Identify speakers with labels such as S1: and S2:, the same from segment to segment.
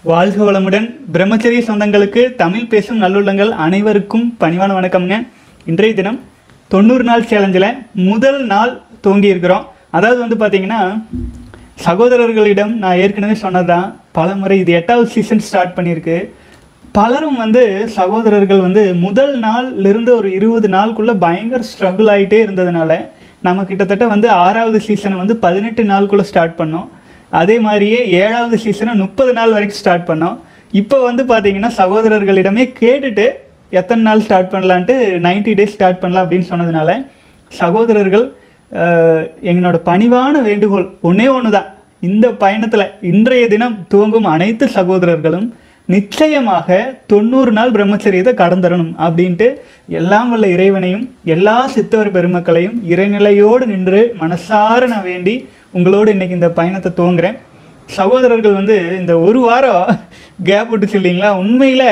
S1: வாழ்க வளமுடன் பிரம்மச்சரிய சொந்தங்களுக்கு தமிழ் பேசும் நல்லுள்ளங்கள் அனைவருக்கும் பணிவான வணக்கம்ங்க இன்றைய தினம் தொண்ணூறு நாள் சேலஞ்சில் முதல் நாள் துவங்கி இருக்கிறோம் அதாவது வந்து பார்த்தீங்கன்னா சகோதரர்களிடம் நான் ஏற்கனவே சொன்னதுதான் பல முறை இது எட்டாவது சீசன் ஸ்டார்ட் பண்ணியிருக்கு பலரும் வந்து சகோதரர்கள் வந்து முதல் நாள்ல இருந்து ஒரு இருபது நாளுக்குள்ள பயங்கர ஸ்ட்ரகிள் ஆகிட்டே இருந்ததுனால நம்ம கிட்டத்தட்ட வந்து ஆறாவது சீசனை வந்து பதினெட்டு நாளுக்குள்ள ஸ்டார்ட் பண்ணோம் அதே மாதிரியே ஏழாவது சீசனை முப்பது நாள் வரைக்கும் ஸ்டார்ட் பண்ணோம் இப்போ வந்து பார்த்தீங்கன்னா சகோதரர்களிடமே கேட்டுட்டு எத்தனை நாள் ஸ்டார்ட் பண்ணலான்ட்டு 90 டேஸ் ஸ்டார்ட் பண்ணலாம் அப்படின்னு சொன்னதுனால சகோதரர்கள் அஹ், எங்களோட பணிவான வேண்டுகோள் ஒன்றே ஒன்று தான் இந்த பயணத்தில் இன்றைய தினம் துவங்கும் அனைத்து சகோதரர்களும் நிச்சயமாக தொண்ணூறு நாள் பிரம்மச்சரியத்தை கடந்துடணும் அப்படின்ட்டு எல்லாம் வல்ல இறைவனையும் எல்லா சித்தவர் பெருமக்களையும் இறைநிலையோடு நின்று மனசார நான் வேண்டி உங்களோடு இன்னைக்கு இந்த பயணத்தை துவங்குறேன் சகோதரர்கள் வந்து இந்த ஒரு வாரம் கேப் விட்டுச்சு இல்லைங்களா உண்மையில்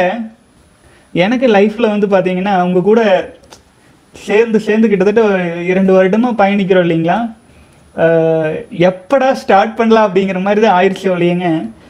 S1: எனக்கு லைஃப்பில் வந்து பார்த்தீங்கன்னா அவங்க கூட சேர்ந்து சேர்ந்து கிட்டத்தட்ட ஒரு இரண்டு வருடமாக பயணிக்கிறோம் இல்லைங்களா அஹ் எப்படா ஸ்டார்ட் பண்ணலாம் அப்படிங்கிற மாதிரி தான் ஆயிடுச்சு வழியங்க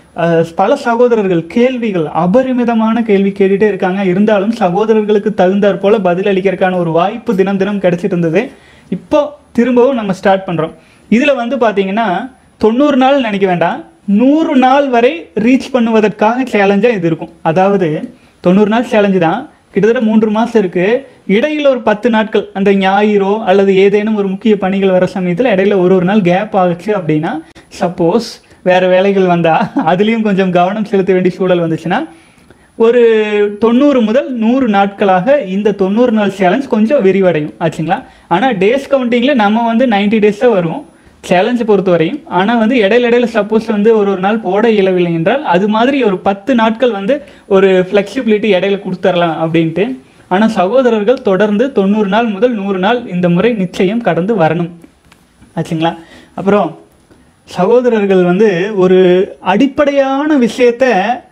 S1: பல சகோதரர்கள் கேள்விகள் அபரிமிதமான கேள்வி கேட்டுட்டே இருக்காங்க இருந்தாலும் சகோதரர்களுக்கு தகுந்தாற் போல பதில் அளிக்கிறதுக்கான ஒரு வாய்ப்பு தினம் தினம் கிடைச்சிட்டு இருந்தது இப்போ திரும்பவும் நம்ம ஸ்டார்ட் பண்ணுறோம் இதில் வந்து பார்த்தீங்கன்னா தொண்ணூறு நாள் நினைக்க வேண்டாம் நூறு நாள் வரை ரீச் பண்ணுவதற்காக சேலஞ்சாக இது இருக்கும் அதாவது தொண்ணூறு நாள் சேலஞ்சு தான் கிட்டத்தட்ட மூன்று மாதம் இருக்கு இடையில ஒரு பத்து நாட்கள் அந்த ஞாயிறோ அல்லது ஏதேனும் ஒரு முக்கிய பணிகள் வர சமயத்தில் இடையில ஒரு ஒரு நாள் கேப் ஆகுச்சு அப்படின்னா சப்போஸ் வேற வேலைகள் வந்தா அதுலேயும் கொஞ்சம் கவனம் செலுத்த வேண்டிய சூழல் வந்துச்சுன்னா ஒரு தொண்ணூறு முதல் நூறு நாட்களாக இந்த தொண்ணூறு நாள் சேலஞ்ச் கொஞ்சம் விரிவடையும் ஆச்சுங்களா ஆனால் டேஸ் கவுண்டிங்கில் நம்ம வந்து 90 டேஸ் தான் வருவோம் சேலஞ்சை பொறுத்த வரையும் ஆனால் வந்து இடையில இடையில சப்போஸ் வந்து ஒரு ஒரு நாள் போட இயலவில்லை என்றால் அது மாதிரி ஒரு பத்து நாட்கள் வந்து ஒரு ஃப்ளெக்சிபிலிட்டி இடையில கொடுத்துர்லாம் அப்படின்ட்டு ஆனால் சகோதரர்கள் தொடர்ந்து தொண்ணூறு நாள் முதல் நூறு நாள் இந்த முறை நிச்சயம் கடந்து வரணும் ஆச்சுங்களா அப்புறம் சகோதரர்கள் வந்து ஒரு அடிப்படையான விஷயத்த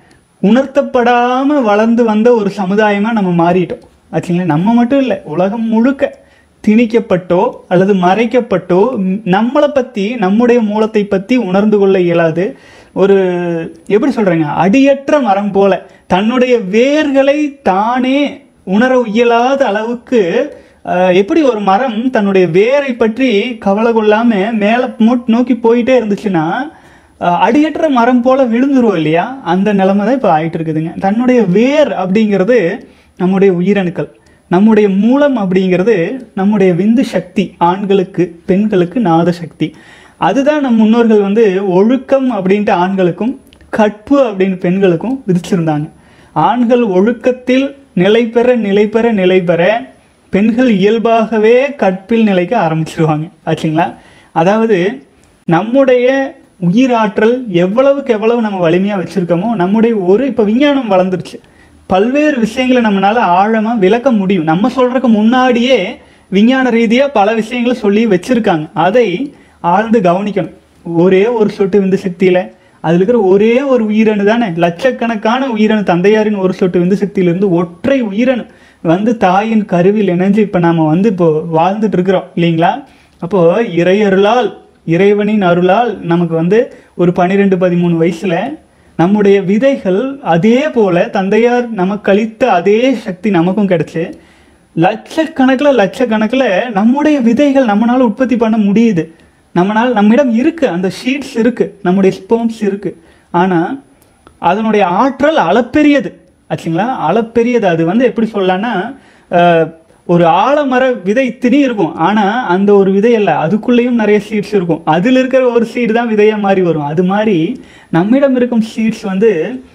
S1: உணர்த்தப்படாம வளர்ந்து வந்த ஒரு சமுதாயமா நம்ம மாறிட்டோம் ஆச்சுங்களா நம்ம மட்டும் இல்லை உலகம் முழுக்க திணிக்கப்பட்டோ அல்லது மறைக்கப்பட்டோ ம், நம்மளை பத்தி நம்முடைய மூலத்தை பத்தி உணர்ந்து கொள்ள இயலாது ஒரு எப்படி சொல்றேங்க அடியற்ற மரம் போல தன்னுடைய வேர்களை தானே உணர இயலாத அளவுக்கு அஹ், எப்படி ஒரு மரம் தன்னுடைய வேரை பற்றி கவலை கொள்ளாம மேலே நோக்கி போயிட்டே இருந்துச்சுன்னா அஹ், அடியற்ற மரம் போல விழுந்துரும் இல்லையா அந்த நிலைமை தான் இப்போ ஆயிட்டு இருக்குதுங்க தன்னுடைய வேர் அப்படிங்கிறது நம்முடைய உயிரணுக்கள் நம்முடைய மூலம் அப்படிங்கிறது நம்முடைய விந்து சக்தி ஆண்களுக்கு பெண்களுக்கு நாத சக்தி அதுதான் நம் முன்னோர்கள் வந்து ஒழுக்கம் அப்படின்ட்டு ஆண்களுக்கும் கற்பு அப்படின்னு பெண்களுக்கும் விதிச்சிருந்தாங்க ஆண்கள் ஒழுக்கத்தில் நிலை பெற நிலை பெற நிலை பெற பெண்கள் இயல்பாகவே கற்பில் நிலைக்க ஆரம்பிச்சிருவாங்க ஆச்சுங்களா அதாவது நம்முடைய உயிராற்றல் எவ்வளவுக்கு எவ்வளவு நம்ம வலிமையாக வச்சுருக்கோமோ நம்முடைய ஒரு இப்போ விஞ்ஞானம் வளர்ந்துருச்சு பல்வேறு விஷயங்களை நம்மளால ஆழமாக விளக்க முடியும் நம்ம சொல்றதுக்கு முன்னாடியே விஞ்ஞான ரீதியாக பல விஷயங்களை சொல்லி வச்சிருக்காங்க அதை ஆழ்ந்து கவனிக்கணும் ஒரே ஒரு சொட்டு விந்து சக்தியில அதுல இருக்கிற ஒரே ஒரு உயிரணு தானே லட்சக்கணக்கான உயிரணு தந்தையாரின் ஒரு சொட்டு விந்து சக்தியிலிருந்து ஒற்றை உயிரணு வந்து தாயின் கருவில் இணைஞ்சு இப்போ நாம வந்து இப்போ வாழ்ந்துட்டு இருக்கிறோம் இல்லைங்களா அப்போ இறையருளால் இறைவனின் அருளால் நமக்கு வந்து ஒரு பன்னிரெண்டு பதிமூணு வயசுல நம்முடைய விதைகள் அதே போல தந்தையார் நமக்கு அளித்த அதே சக்தி நமக்கும் கிடைச்சு லட்சக்கணக்கில் லட்சக்கணக்கில் நம்முடைய விதைகள் நம்மளால உற்பத்தி பண்ண முடியுது நம்மளால் நம்மிடம் இருக்கு அந்த ஷீட்ஸ் இருக்கு நம்முடைய ஸ்போம்ஸ் இருக்கு ஆனால் அதனுடைய ஆற்றல் அளப்பெரியது ஆச்சுங்களா அளப்பெரியது அது வந்து எப்படி சொல்லலாம்னா அஹ், ஒரு ஆலமர விதை திணி இருக்கும் ஆனால் அந்த ஒரு விதை அல்ல அதுக்குள்ளேயும் நிறைய சீட்ஸ் இருக்கும் அதில் இருக்கிற ஒரு சீடு தான் விதையாக மாறி வரும் அது மாதிரி நம்மிடம் இருக்கும் சீட்ஸ் வந்து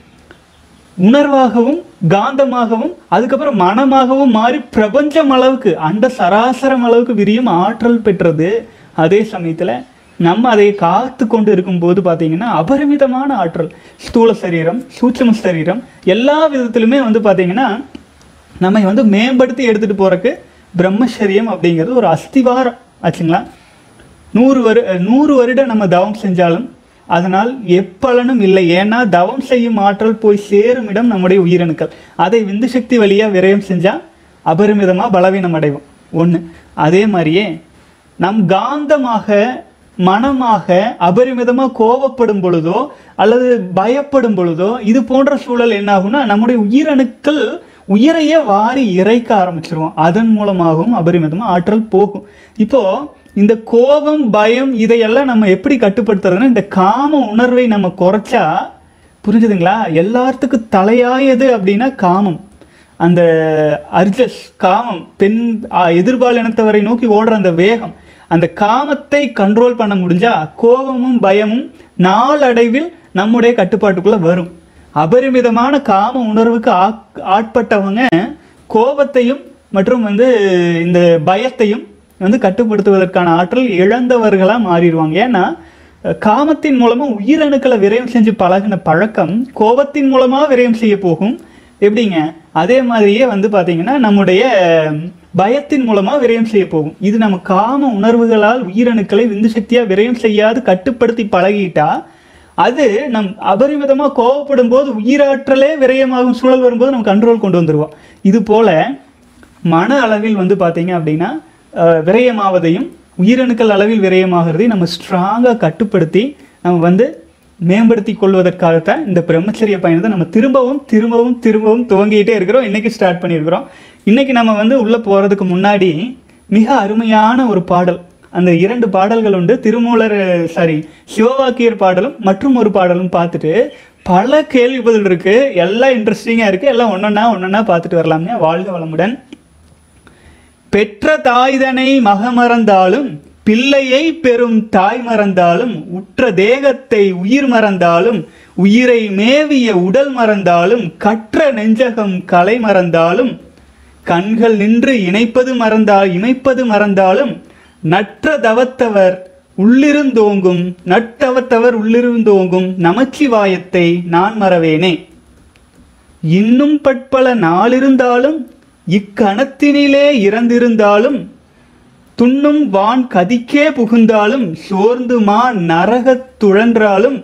S1: உணர்வாகவும் காந்தமாகவும் அதுக்கப்புறம் மனமாகவும் மாறி பிரபஞ்சம் அளவுக்கு அண்ட சராசரம் அளவுக்கு விரியும் ஆற்றல் பெற்றது அதே சமயத்தில் நம்ம அதை காத்து கொண்டு இருக்கும்போது பார்த்தீங்கன்னா அபரிமிதமான ஆற்றல் ஸ்தூல சரீரம் சூட்சும சரீரம் எல்லா விதத்திலுமே வந்து பார்த்தீங்கன்னா நம்மை வந்து மேம்படுத்தி எடுத்துட்டு போறதுக்கு பிரம்மச்சரியம் அப்படிங்கிறது ஒரு அஸ்திவாரம் ஆச்சுங்களா நூறு வரு நூறு வருடம் நம்ம தவம் செஞ்சாலும் அதனால் எப்பலனும் இல்லை ஏன்னா தவம் செய்யும் ஆற்றல் போய் சேரும் இடம் நம்முடைய உயிரணுக்கள் அதை விந்து சக்தி வழியாக விரயம் செஞ்சால் அபரிமிதமாக பலவீனம் அடைவோம் ஒன்று அதே மாதிரியே நம் காந்தமாக மனமாக அபரிமிதமா கோபப்படும் பொழுதோ அல்லது பயப்படும் பொழுதோ இது போன்ற சூழல் என்ன ஆகும்னா நம்முடைய உயிரணுக்கள் உயிரையே வாரி இறைக்க ஆரம்பிச்சிருவோம் அதன் மூலமாகவும் அபரிமிதமா ஆற்றல் போகும் இப்போ இந்த கோபம் பயம் இதையெல்லாம் நம்ம எப்படி கட்டுப்படுத்துறதுன்னா இந்த காம உணர்வை நம்ம குறைச்சா புரிஞ்சுதுங்களா எல்லாத்துக்கும் தலையாயது அப்படின்னா காமம் அந்த அர்ஜஸ் காமம் பெண் ஆ, எதிர்பால் இனத்தவரை நோக்கி ஓடுற அந்த வேகம் அந்த காமத்தை கண்ட்ரோல் பண்ண முடிஞ்சா கோபமும் பயமும் நாளடைவில் நம்முடைய கட்டுப்பாட்டுக்குள்ள வரும் அபரிமிதமான காம உணர்வுக்கு ஆக்- ஆட்பட்டவங்க கோபத்தையும் மற்றும் வந்து இந்த பயத்தையும் வந்து கட்டுப்படுத்துவதற்கான ஆற்றல் இழந்தவர்களா மாறிடுவாங்க ஏன்னா அஹ், காமத்தின் மூலமா உயிரணுக்களை விரயம் செஞ்சு பழகின பழக்கம் கோபத்தின் மூலமா விரயம் செய்ய போகும் எப்படிங்க அதே மாதிரியே வந்து பாத்தீங்கன்னா நம்முடைய அஹ், பயத்தின் மூலமா விரயம் செய்ய போகும் இது நம்ம காம உணர்வுகளால் உயிரணுக்களை விந்து சக்தியா விரயம் செய்யாது கட்டுப்படுத்தி பழகிட்டா அது நம் அபரிமிதமா கோவப்படும் போது உயிராற்றலே விரயமாகும் சூழல் வரும்போது நம்ம கண்ட்ரோல் கொண்டு வந்துருவோம் இது போல மன அளவில் வந்து பாத்தீங்க அப்படின்னா அஹ், விரயமாவதையும் உயிரணுக்கள் அளவில் விரயமாகிறதையும் நம்ம ஸ்ட்ராங்காக கட்டுப்படுத்தி நம்ம வந்து மேம்படுத்தி கொள்வதற்காகத்தான் இந்த பிரம்மச்சரிய பயணத்தை நம்ம திரும்பவும் திரும்பவும் திரும்பவும் துவங்கிட்டே இருக்கிறோம் இன்னைக்கு ஸ்டார்ட் பண்ணியிருக்கிறோம் இன்னைக்கு நம்ம வந்து உள்ள போறதுக்கு முன்னாடி மிக அருமையான ஒரு பாடல் அந்த இரண்டு பாடல்கள் உண்டு திருமூலர் சாரி சிவவாக்கியர் பாடலும் மற்றும் ஒரு பாடலும் பார்த்துட்டு பல கேள்வி பதில் இருக்கு எல்லாம் இன்ட்ரெஸ்டிங்காக இருக்கு எல்லாம் ஒன்னொன்னா ஒன்னொன்னா பார்த்துட்டு வரலாமே வாழ்க வளமுடன் பெற்ற தாய்தனை மகமறந்தாலும் பிள்ளையை பெறும் தாய் மறந்தாலும் உற்ற தேகத்தை உயிர் மறந்தாலும் உயிரை மேவிய உடல் மறந்தாலும் கற்ற நெஞ்சகம் கலை மறந்தாலும் கண்கள் நின்று இணைப்பது மறந்தால் இமைப்பது மறந்தாலும் நற்ற தவத்தவர் உள்ளிருந்தோங்கும் நட்டவத்தவர் உள்ளிருந்தோங்கும் நமச்சிவாயத்தை நான் மறவேனே இன்னும் பட்பல நாளிருந்தாலும் இக்கணத்தினிலே இறந்திருந்தாலும் துண்ணும் வான் கதிக்கே புகுந்தாலும் சோர்ந்துமா நரகத் துழன்றாலும்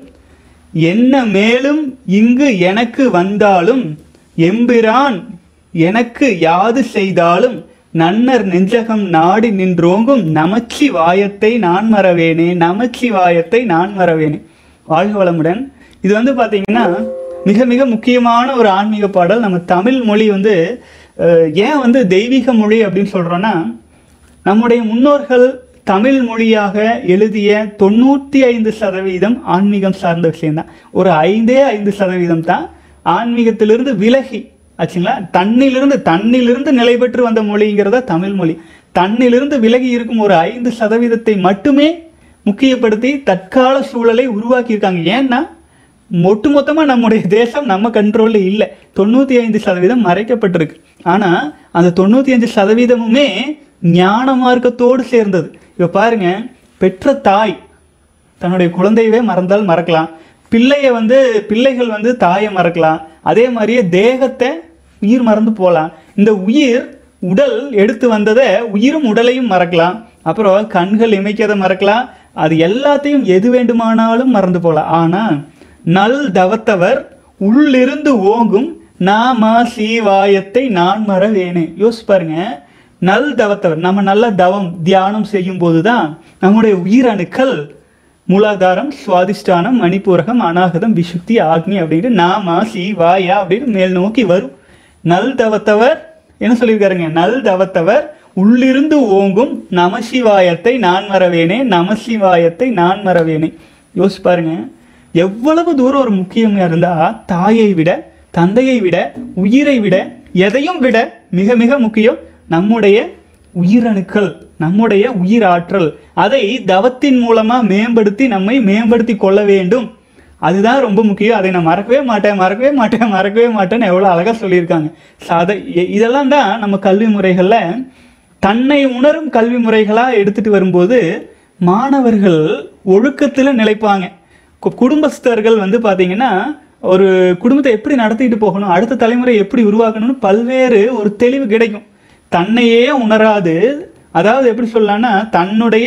S1: என்ன மேலும் இங்கு எனக்கு வந்தாலும் எம்பிரான் எனக்கு யாது செய்தாலும் நன்னர் நெஞ்சகம் நாடி நின்றோங்கும் நமச்சிவாயத்தை நான் மறவேனே நமச்சிவாயத்தை நான் மறவேனே வாழ்க வளமுடன் இது வந்து பாத்தீங்கன்னா மிக மிக முக்கியமான ஒரு ஆன்மீக பாடல் நம்ம தமிழ் மொழி வந்து அஹ், ஏன் வந்து தெய்வீக மொழி அப்படின்னு சொல்றோம்னா நம்முடைய முன்னோர்கள் தமிழ் மொழியாக எழுதிய தொண்ணூற்றி ஐந்து சதவீதம் ஆன்மீகம் சார்ந்த விஷயம்தான் ஒரு ஐந்தே ஐந்து சதவீதம் தான் ஆன்மீகத்திலிருந்து விலகி ஆச்சுங்களா தன்னிலிருந்து தன்னிலிருந்து நிலை பெற்று வந்த மொழிங்கிறதா தமிழ் மொழி தன்னிலிருந்து விலகி இருக்கும் ஒரு ஐந்து சதவீதத்தை மட்டுமே முக்கியப்படுத்தி தற்கால சூழலை உருவாக்கியிருக்காங்க ஏன்னா ஒட்டுமொத்தமா நம்முடைய தேசம் நம்ம கண்ட்ரோல்ல இல்லை தொண்ணூத்தி ஐந்து சதவீதம் மறைக்கப்பட்டிருக்கு ஆனா அந்த தொண்ணூத்தி அஞ்சு சதவீதமுமே ஞான மார்க்கத்தோடு சேர்ந்தது இப்ப பாருங்க பெற்ற தாய் தன்னுடைய குழந்தையவே மறந்தால் மறக்கலாம் பிள்ளைய வந்து பிள்ளைகள் வந்து தாயை மறக்கலாம் அதே மாதிரியே தேகத்தை உயிர் மறந்து போகலாம் இந்த உயிர் உடல் எடுத்து வந்ததை உயிரும் உடலையும் மறக்கலாம் அப்புறம் கண்கள் இமைக்கிறத மறக்கலாம் அது எல்லாத்தையும் எது வேண்டுமானாலும் மறந்து போகலாம் ஆனா நல் தவத்தவர் உள்ளிருந்து ஓங்கும் நாம சீவாயத்தை நான் மறவேனே யோசிச்சு பாருங்க நல் தவத்தவர் நம்ம நல்ல தவம் தியானம் செய்யும் போதுதான் நம்முடைய உயிரணுக்கள் மூலாதாரம் சுவாதிஷ்டானம் மணிப்பூரகம் அநாகதம் விசுக்தி ஆக்னி அப்படின்ட்டு நாம சிவாயா அப்படின்னு மேல் நோக்கி வரும் நல் தவத்தவர் என்ன சொல்லியிருக்காருங்க நல் தவத்தவர் உள்ளிருந்து ஓங்கும் நமசிவாயத்தை நான் மறவேனே நமசிவாயத்தை நான் மறவேனே யோசிச்சு பாருங்க எவ்வளவு தூரம் ஒரு முக்கியம் இருந்தா தாயை விட தந்தையை விட உயிரை விட எதையும் விட மிக மிக முக்கியம் நம்முடைய உயிரணுக்கள் நம்முடைய உயிராற்றல் அதை தவத்தின் மூலமா மேம்படுத்தி நம்மை மேம்படுத்தி கொள்ள வேண்டும் அதுதான் ரொம்ப முக்கியம் அதை நான் மறக்கவே மாட்டேன் மறக்கவே மாட்டேன் மறக்கவே மாட்டேன்னு எவ்வளோ அழகாக சொல்லியிருக்காங்க So, அதை இ- இதெல்லாம் தான் நம்ம கல்வி முறைகளில் தன்னை உணரும் கல்வி முறைகளாக எடுத்துட்டு வரும்போது மாணவர்கள் ஒழுக்கத்தில் நிலைப்பாங்க கு- குடும்பஸ்தர்கள் வந்து பார்த்தீங்கன்னா ஒரு குடும்பத்தை எப்படி நடத்திட்டு போகணும் அடுத்த தலைமுறை எப்படி உருவாக்கணும்னு பல்வேறு ஒரு தெளிவு கிடைக்கும் தன்னையே உணராது அதாவது எப்படி சொல்லலாம்னா தன்னுடைய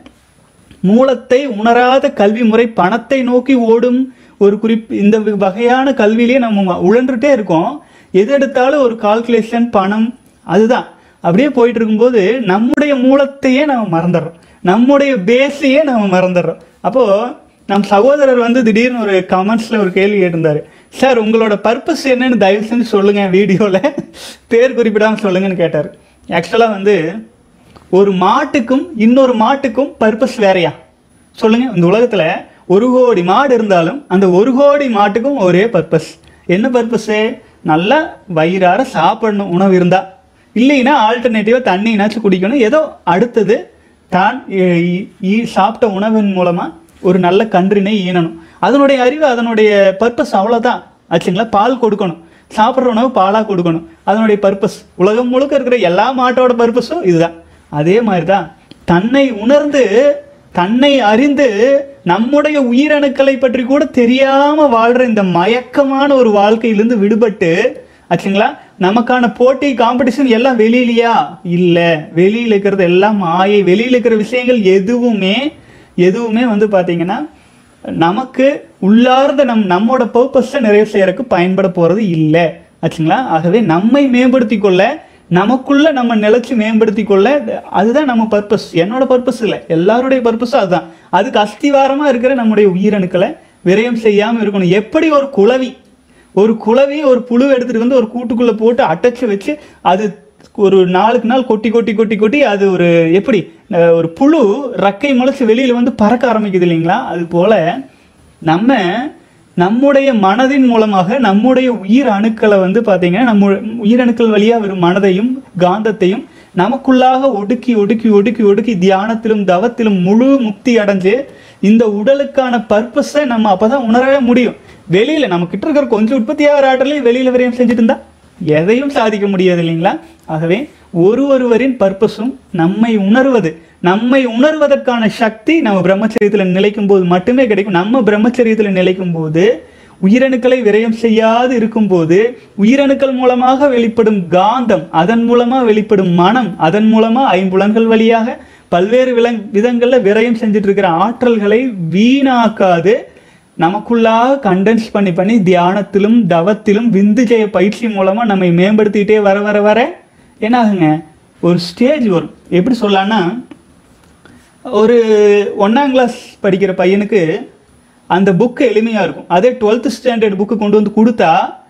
S1: மூலத்தை உணராத கல்வி முறை பணத்தை நோக்கி ஓடும் ஒரு குறிப் இந்த வகையான கல்வியிலேயே நம்ம உழன்றுட்டே இருக்கோம் எது எடுத்தாலும் ஒரு கால்குலேஷன் பணம் அதுதான் அப்படியே போயிட்டு இருக்கும்போது நம்முடைய மூலத்தையே நம்ம மறந்துடுறோம் நம்முடைய பேஸையே நம்ம மறந்துடுறோம் அப்போது நம் சகோதரர் வந்து திடீர்னு ஒரு கமெண்ட்ஸில் ஒரு கேள்வி கேட்டிருந்தாரு சார் உங்களோட பர்பஸ் என்னன்னு தயவு செஞ்சு சொல்லுங்கள் வீடியோவில் பேர் குறிப்பிடாமல் சொல்லுங்கன்னு கேட்டார் ஆக்சுவலாக வந்து ஒரு மாட்டுக்கும் இன்னொரு மாட்டுக்கும் பர்பஸ் வேறையா சொல்லுங்க இந்த உலகத்துல ஒரு கோடி மாடு இருந்தாலும் அந்த ஒரு கோடி மாட்டுக்கும் ஒரே பர்பஸ் என்ன பர்பஸு நல்லா வயிறார சாப்பிடணும் உணவு இருந்தா இல்லைன்னா ஆல்டர்னேட்டிவாக தண்ணினாச்சும் குடிக்கணும் ஏதோ அடுத்தது தான் இ- இ- இ- சாப்பிட்ட உணவின் மூலமா ஒரு நல்ல கன்றினை ஈனணும் அதனுடைய அறிவு அதனுடைய பர்பஸ் அவ்வளோதான் ஆச்சுங்களா பால் கொடுக்கணும் சாப்பிட்ற உணவு பாலாக கொடுக்கணும் அதனுடைய பர்பஸ் உலகம் முழுக்க இருக்கிற எல்லா மாட்டோட பர்பஸும் இதுதான் அதே மாதிரி தான் தன்னை உணர்ந்து தன்னை அறிந்து நம்முடைய உயிரணுக்களை பற்றி கூட தெரியாம வாழ்ற இந்த மயக்கமான ஒரு வாழ்க்கையிலிருந்து விடுபட்டு ஆச்சுங்களா நமக்கான போட்டி காம்படிஷன் எல்லாம் வெளியிலையா இல்ல வெளியில இருக்கிறது எல்லாம் மாயை வெளியில இருக்கிற விஷயங்கள் எதுவுமே எதுவுமே வந்து பாத்தீங்கன்னா நமக்கு உள்ளார்ந்த நம் நம்மோட பர்பஸை நிறைவு செய்யறதுக்கு பயன்பட போறது இல்லை ஆச்சுங்களா ஆகவே நம்மை மேம்படுத்தி கொள்ள நமக்குள்ள நம்ம நிலைச்சு மேம்படுத்தி கொள்ள அதுதான் நம்ம பர்பஸ் என்னோட பர்பஸ் இல்லை எல்லாருடைய பர்பஸும் அதுதான் அதுக்கு அஸ்திவாரமா இருக்கிற நம்முடைய உயிரணுக்களை விரயம் செய்யாம இருக்கணும் எப்படி ஒரு குளவி ஒரு குளவி ஒரு புழு எடுத்துட்டு வந்து ஒரு கூட்டுக்குள்ள போட்டு அடைச்சு வச்சு அது ஒரு நாளுக்கு நாள் கொட்டி கொட்டி கொட்டி கொட்டி அது ஒரு எப்படி அஹ், ஒரு புழு ரக்கை முளைச்சு வெளியில வந்து பறக்க ஆரம்பிக்குது இல்லைங்களா அது போல நம்ம நம்முடைய மனதின் மூலமாக நம்முடைய உயிர் அணுக்களை வந்து பார்த்தீங்கன்னா நம்ம உயிரணுக்கள் வழியா வரும் மனதையும் காந்தத்தையும் நமக்குள்ளாக ஒடுக்கி ஒடுக்கி ஒடுக்கி ஒடுக்கி தியானத்திலும் தவத்திலும் முழு முக்தி அடைஞ்சு இந்த உடலுக்கான பர்பஸை நம்ம அப்பதான் உணரவே முடியும் வெளியில நம்ம கிட்ட இருக்கிற கொஞ்சம் உற்பத்தி ஆகிற ஆற்றலையும் வெளியில வரையும் செஞ்சுட்டு இருந்தா எதையும் சாதிக்க முடியாது இல்லைங்களா ஆகவே ஒரு ஒருவரின் பர்பஸும் நம்மை உணர்வது நம்மை உணர்வதற்கான சக்தி நம்ம பிரம்மச்சரியத்தில் நிலைக்கும் போது மட்டுமே கிடைக்கும் நம்ம பிரம்மச்சரியத்தில் நிலைக்கும் போது உயிரணுக்களை விரயம் செய்யாது இருக்கும்போது உயிரணுக்கள் மூலமாக வெளிப்படும் காந்தம் அதன் மூலமா வெளிப்படும் மனம் அதன் மூலமா ஐம்புலன்கள் வழியாக பல்வேறு விலங் விதங்கள்ல விரயம் செஞ்சுட்டு இருக்கிற ஆற்றல்களை வீணாக்காது நமக்குள்ளாக கண்டென்ஸ் பண்ணி பண்ணி தியானத்திலும் தவத்திலும் விந்து ஜெய பயிற்சி மூலமா நம்மை மேம்படுத்திட்டே வர வர வர என்ன ஆகுங்க ஒரு ஸ்டேஜ் வரும் எப்படி சொல்லலாம்னா ஒரு ஒன்றாம் கிளாஸ் படிக்கிற பையனுக்கு அந்த புக்கு எளிமையாக இருக்கும் அதே டுவெல்த்து ஸ்டாண்டர்ட் புக்கு கொண்டு வந்து கொடுத்தா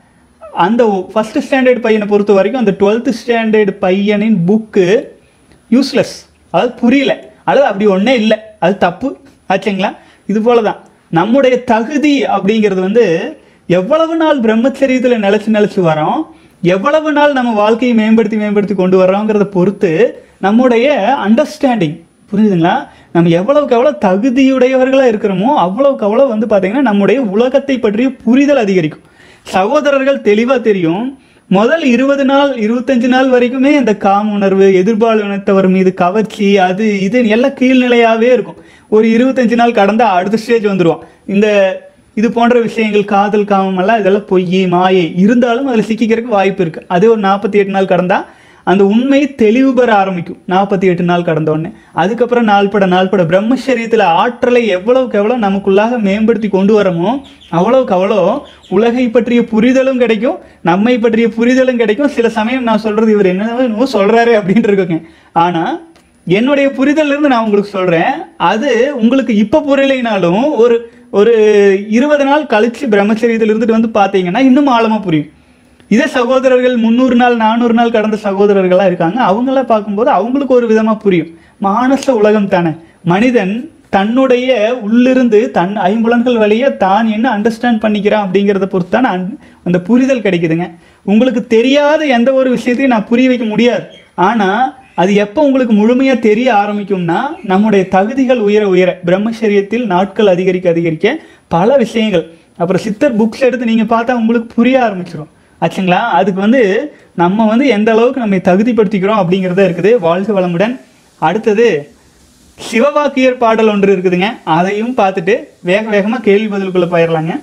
S1: அந்த ஃபஸ்ட்டு ஸ்டாண்டர்ட் பையனை பொறுத்த வரைக்கும் அந்த டுவெல்த்து ஸ்டாண்டர்ட் பையனின் புக்கு யூஸ்லெஸ் அதாவது புரியல அல்லது அப்படி ஒன்றே இல்லை அது தப்பு ஆச்சுங்களா இது போல தான் நம்முடைய தகுதி அப்படிங்கிறது வந்து எவ்வளவு நாள் பிரம்மச்சரியத்தில் நிலச்சி நிலச்சி வரோம் எவ்வளவு நாள் நம்ம வாழ்க்கையை மேம்படுத்தி மேம்படுத்தி கொண்டு வர்றோங்கிறத பொறுத்து நம்முடைய அண்டர்ஸ்டாண்டிங் புரியுதுங்களா நம்ம எவ்வளவுக்கு எவ்வளோ தகுதியுடையவர்களாக இருக்கிறோமோ அவ்வளவுக்கு அவ்வளோ வந்து பார்த்தீங்கன்னா நம்முடைய உலகத்தை பற்றிய புரிதல் அதிகரிக்கும் சகோதரர்கள் தெளிவாக தெரியும் முதல் இருபது நாள் இருபத்தஞ்சு நாள் வரைக்குமே இந்த காம உணர்வு எதிர்பாலினத்தவர் மீது கவர்ச்சி அது இது எல்லாம் கீழ்நிலையாகவே இருக்கும் ஒரு இருபத்தஞ்சு நாள் கடந்தா அடுத்த ஸ்டேஜ் வந்துருவோம் இந்த இது போன்ற விஷயங்கள் காதல் காமம் எல்லாம் இதெல்லாம் பொய் மாயை இருந்தாலும் அதில் சிக்கிக்கிறதுக்கு வாய்ப்பு இருக்கு அதே ஒரு நாற்பத்தி எட்டு நாள் கடந்தா அந்த உண்மை தெளிவு பெற ஆரம்பிக்கும் நாற்பத்தி எட்டு நாள் கடந்த உடனே அதுக்கப்புறம் நாள்பட நாள்பட பிரம்மச்சரியத்தில் ஆற்றலை எவ்வளவுக்கு எவ்வளோ நமக்குள்ளாக மேம்படுத்தி கொண்டு வரமோ அவ்வளவுக்கு அவ்வளோ உலகை பற்றிய புரிதலும் கிடைக்கும் நம்மை பற்றிய புரிதலும் கிடைக்கும் சில சமயம் நான் சொல்றது இவர் என்ன சொல்றாரு அப்படின்ட்டு இருக்குங்க ஆனா என்னுடைய புரிதல்ல இருந்து நான் உங்களுக்கு சொல்றேன் அது உங்களுக்கு இப்ப புரியலைனாலும் ஒரு ஒரு இருபது நாள் கழிச்சு பிரம்மச்சரியத்தில் இருந்துட்டு வந்து பார்த்தீங்கன்னா இன்னும் ஆழமா புரியும் இதே சகோதரர்கள் முந்நூறு நாள் நானூறு நாள் கடந்த சகோதரர்களாக இருக்காங்க அவங்களாம் பார்க்கும்போது அவங்களுக்கு ஒரு விதமாக புரியும் மானச உலகம் தானே மனிதன் தன்னுடைய உள்ளிருந்து தன் ஐம்புலன்கள் வழியா தான் என்ன அண்டர்ஸ்டாண்ட் பண்ணிக்கிறான் அப்படிங்கிறத பொறுத்து தான் அந்த- அந்த புரிதல் கிடைக்குதுங்க உங்களுக்கு தெரியாத எந்த ஒரு விஷயத்தையும் நான் புரிய வைக்க முடியாது ஆனால் அது எப்போ உங்களுக்கு முழுமையாக தெரிய ஆரம்பிக்கும்னா நம்முடைய தகுதிகள் உயர உயர பிரம்மச்சரியத்தில் நாட்கள் அதிகரிக்க அதிகரிக்க பல விஷயங்கள் அப்புறம் சித்தர் புக்ஸ் எடுத்து நீங்கள் பார்த்தா உங்களுக்கு புரிய ஆரம்பிச்சிடும் ஆச்சுங்களா அதுக்கு வந்து நம்ம வந்து எந்த அளவுக்கு நம்ம தகுதிப்படுத்திக்கிறோம் அப்படிங்கிறத இருக்குது வாழ்க வளமுடன் அடுத்தது சிவவாக்கியர் பாடல் ஒன்று இருக்குதுங்க அதையும் பார்த்துட்டு வேக வேகமாக கேள்வி பதிலுக்குள்ள போயிடலாங்க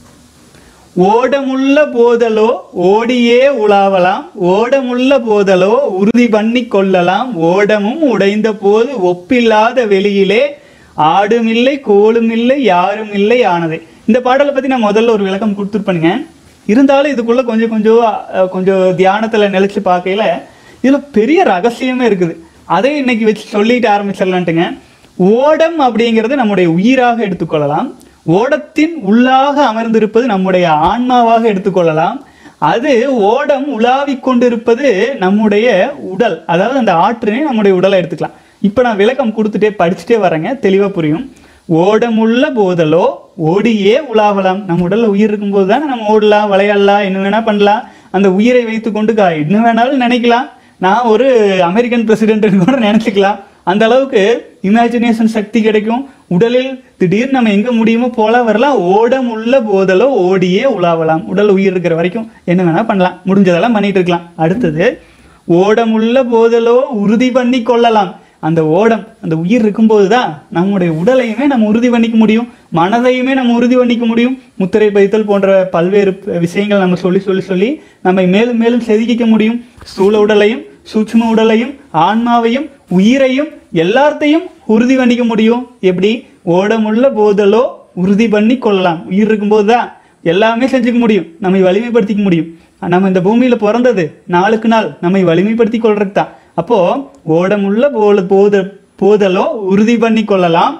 S1: ஓடமுள்ள போதலோ ஓடியே உலாவலாம் ஓடமுள்ள போதலோ உறுதி பண்ணி கொள்ளலாம் ஓடமும் உடைந்த போது ஒப்பில்லாத வெளியிலே ஆடுமில்லை கோளுமில்லை யாரும் இல்லை ஆனதே இந்த பாடலை பத்தி நான் முதல்ல ஒரு விளக்கம் கொடுத்துருப்பேனுங்க இருந்தாலும் இதுக்குள்ள கொஞ்சம் கொஞ்சம் அஹ், கொஞ்சம் தியானத்துல நிலைச்சு பார்க்கையில இதுல பெரிய ரகசியமே இருக்குது அதை இன்னைக்கு வச்சு சொல்லிட்டு ஆரம்பிச்சிடலான்ட்டுங்க ஓடம் அப்படிங்கிறது நம்முடைய உயிராக எடுத்துக்கொள்ளலாம் ஓடத்தின் உள்ளாக அமர்ந்திருப்பது நம்முடைய ஆன்மாவாக எடுத்துக்கொள்ளலாம் அது ஓடம் உலாவிக் கொண்டிருப்பது நம்முடைய உடல் அதாவது அந்த ஆற்றினை நம்முடைய உடலை எடுத்துக்கலாம் இப்போ நான் விளக்கம் கொடுத்துட்டே படிச்சுட்டே வரேங்க தெளிவாக புரியும் ஓடமுள்ள போதலோ ஓடியே உலாவலாம் நம்ம உடல்ல உயிர் இருக்கும்போது தானே நம்ம ஓடலாம் விளையாடலாம் என்ன வேணா பண்ணலாம் அந்த உயிரை வைத்துக்கொண்டு கா என்ன வேணாலும் நினைக்கலாம் நான் ஒரு அமெரிக்கன் பிரசிடென்ட் கூட நினைச்சுக்கலாம் அந்த அளவுக்கு இமேஜினேஷன் சக்தி கிடைக்கும் உடலில் திடீர்னு நம்ம எங்க முடியுமோ போல வரலாம் ஓடம் உள்ள போதலோ ஓடியே உலாவலாம் உடல் உயிர் இருக்கிற வரைக்கும் என்ன வேணா பண்ணலாம் முடிஞ்சதெல்லாம் பண்ணிட்டு இருக்கலாம் அடுத்தது ஓடமுள்ள போதலோ உறுதி பண்ணி கொள்ளலாம் அந்த ஓடம் அந்த உயிர் இருக்கும்போது தான் நம்முடைய உடலையுமே நம்ம உறுதி பண்ணிக்க முடியும் மனதையுமே நம்ம உறுதி பண்ணிக்க முடியும் முத்திரை பதித்தல் போன்ற பல்வேறு விஷயங்கள் நம்ம சொல்லி சொல்லி சொல்லி நம்மை மேலும் மேலும் செதுக்கிக்க முடியும் ஸ்தூல உடலையும் சூட்சும உடலையும் ஆன்மாவையும் உயிரையும் எல்லாத்தையும் உறுதி பண்ணிக்க முடியும் எப்படி ஓடமுள்ள போதலோ உறுதி பண்ணி கொள்ளலாம் உயிர் இருக்கும்போது தான் எல்லாமே செஞ்சுக்க முடியும் நம்மை வலிமைப்படுத்திக்க முடியும் நம்ம இந்த பூமியில பிறந்தது நாளுக்கு நாள் நம்மை வலிமைப்படுத்தி கொள்றது தான் அப்போ ஓடமுள்ள போல போத போதலோ உறுதி பண்ணி கொள்ளலாம்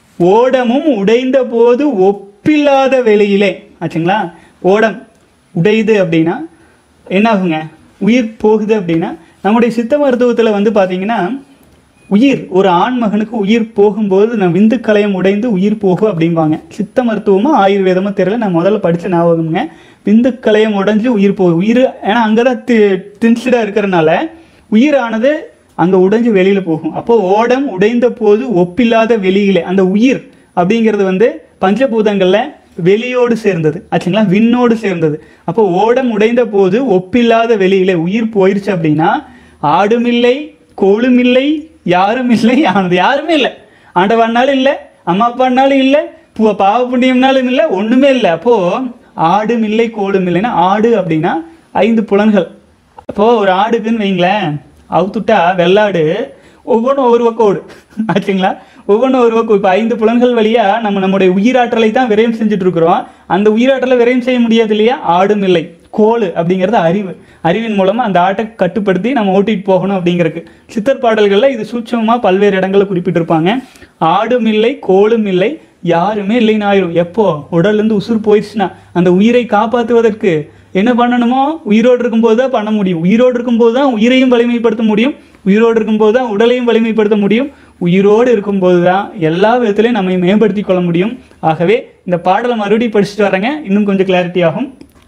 S1: ஓடமும் உடைந்த போது ஒப்பில்லாத வெளியிலே ஆச்சுங்களா ஓடம் உடையுது அப்படின்னா என்ன ஆகுங்க உயிர் போகுது அப்படின்னா நம்முடைய சித்த மருத்துவத்தில் வந்து பார்த்தீங்கன்னா உயிர் ஒரு ஆண் மகனுக்கு உயிர் போகும்போது நான் விந்து கலையம் உடைந்து உயிர் போகும் அப்படிம்பாங்க சித்த மருத்துவமோ ஆயுர்வேதமோ தெரியல நான் முதல்ல படித்த ஞாபகம்ங்க விந்து கலையம் உடைஞ்சு உயிர் போகும் உயிர் ஏன்னா அங்கே தான் தின்சிடாக இருக்கிறனால உயிரானது அங்கே உடைஞ்சு வெளியில் போகும் அப்போ ஓடம் உடைந்த போது ஒப்பில்லாத வெளியிலே அந்த உயிர் அப்படிங்கிறது வந்து பஞ்சபூதங்களில் வெளியோடு சேர்ந்தது ஆச்சுங்களா விண்ணோடு சேர்ந்தது அப்போ ஓடம் உடைந்த போது ஒப்பில்லாத வெளியிலே உயிர் போயிருச்சு அப்படின்னா ஆடும் இல்லை கோளும் இல்லை யாரும் இல்லை ஆனது யாருமே இல்லை ஆண்டவன்னாலும் இல்லை அம்மா அப்பான்னாலும் இல்லை பு- பாவ புண்ணியம்னாலும் இல்லை ஒண்ணுமே இல்லை அப்போ ஆடும் இல்லை கோளும் இல்லைன்னா ஆடு அப்படின்னா ஐந்து புலன்கள் அப்போ ஒரு ஆடுக்குன்னு வைங்களேன் அவுத்துட்டா வெள்ளாடு ஒவ்வொன்றும் ஒவ்வொரு பக்கம் ஓடு ஆச்சுங்களா ஒவ்வொன்றும் ஒரு பக்கம் இப்போ ஐந்து புலன்கள் வழியா நம்ம நம்முடைய உயிராற்றலை தான் விரயம் செஞ்சுட்டு இருக்கிறோம் அந்த உயிராற்றலை விரயம் செய்ய முடியாது இல்லையா ஆடும் இல்லை கோல் அப்படிங்கிறது அறிவு அறிவின் மூலமா அந்த ஆட்டை கட்டுப்படுத்தி நம்ம ஓட்டிட்டு போகணும் அப்படிங்கிறதுக்கு சித்தர் பாடல்கள்ல இது சூட்சமா பல்வேறு இடங்களில் குறிப்பிட்டிருப்பாங்க ஆடும் இல்லை கோலும் இல்லை யாருமே இல்லைன்னு ஆயிரும் எப்போ உடல்ல இருந்து உசுர் போயிடுச்சுன்னா அந்த உயிரை காப்பாற்றுவதற்கு என்ன பண்ணணுமோ உயிரோடு இருக்கும்போது தான் பண்ண முடியும் உயிரோடு இருக்கும்போது தான் உயிரையும் வலிமைப்படுத்த முடியும் உயிரோடு இருக்கும்போது தான் உடலையும் வலிமைப்படுத்த முடியும் உயிரோடு இருக்கும்போது தான் எல்லா விதத்திலையும் நம்மை மேம்படுத்திக் கொள்ள முடியும் ஆகவே இந்த பாடலை மறுபடியும் படிச்சுட்டு வரேங்க இன்னும் கொஞ்சம் கிளாரிட்டி ஆகும்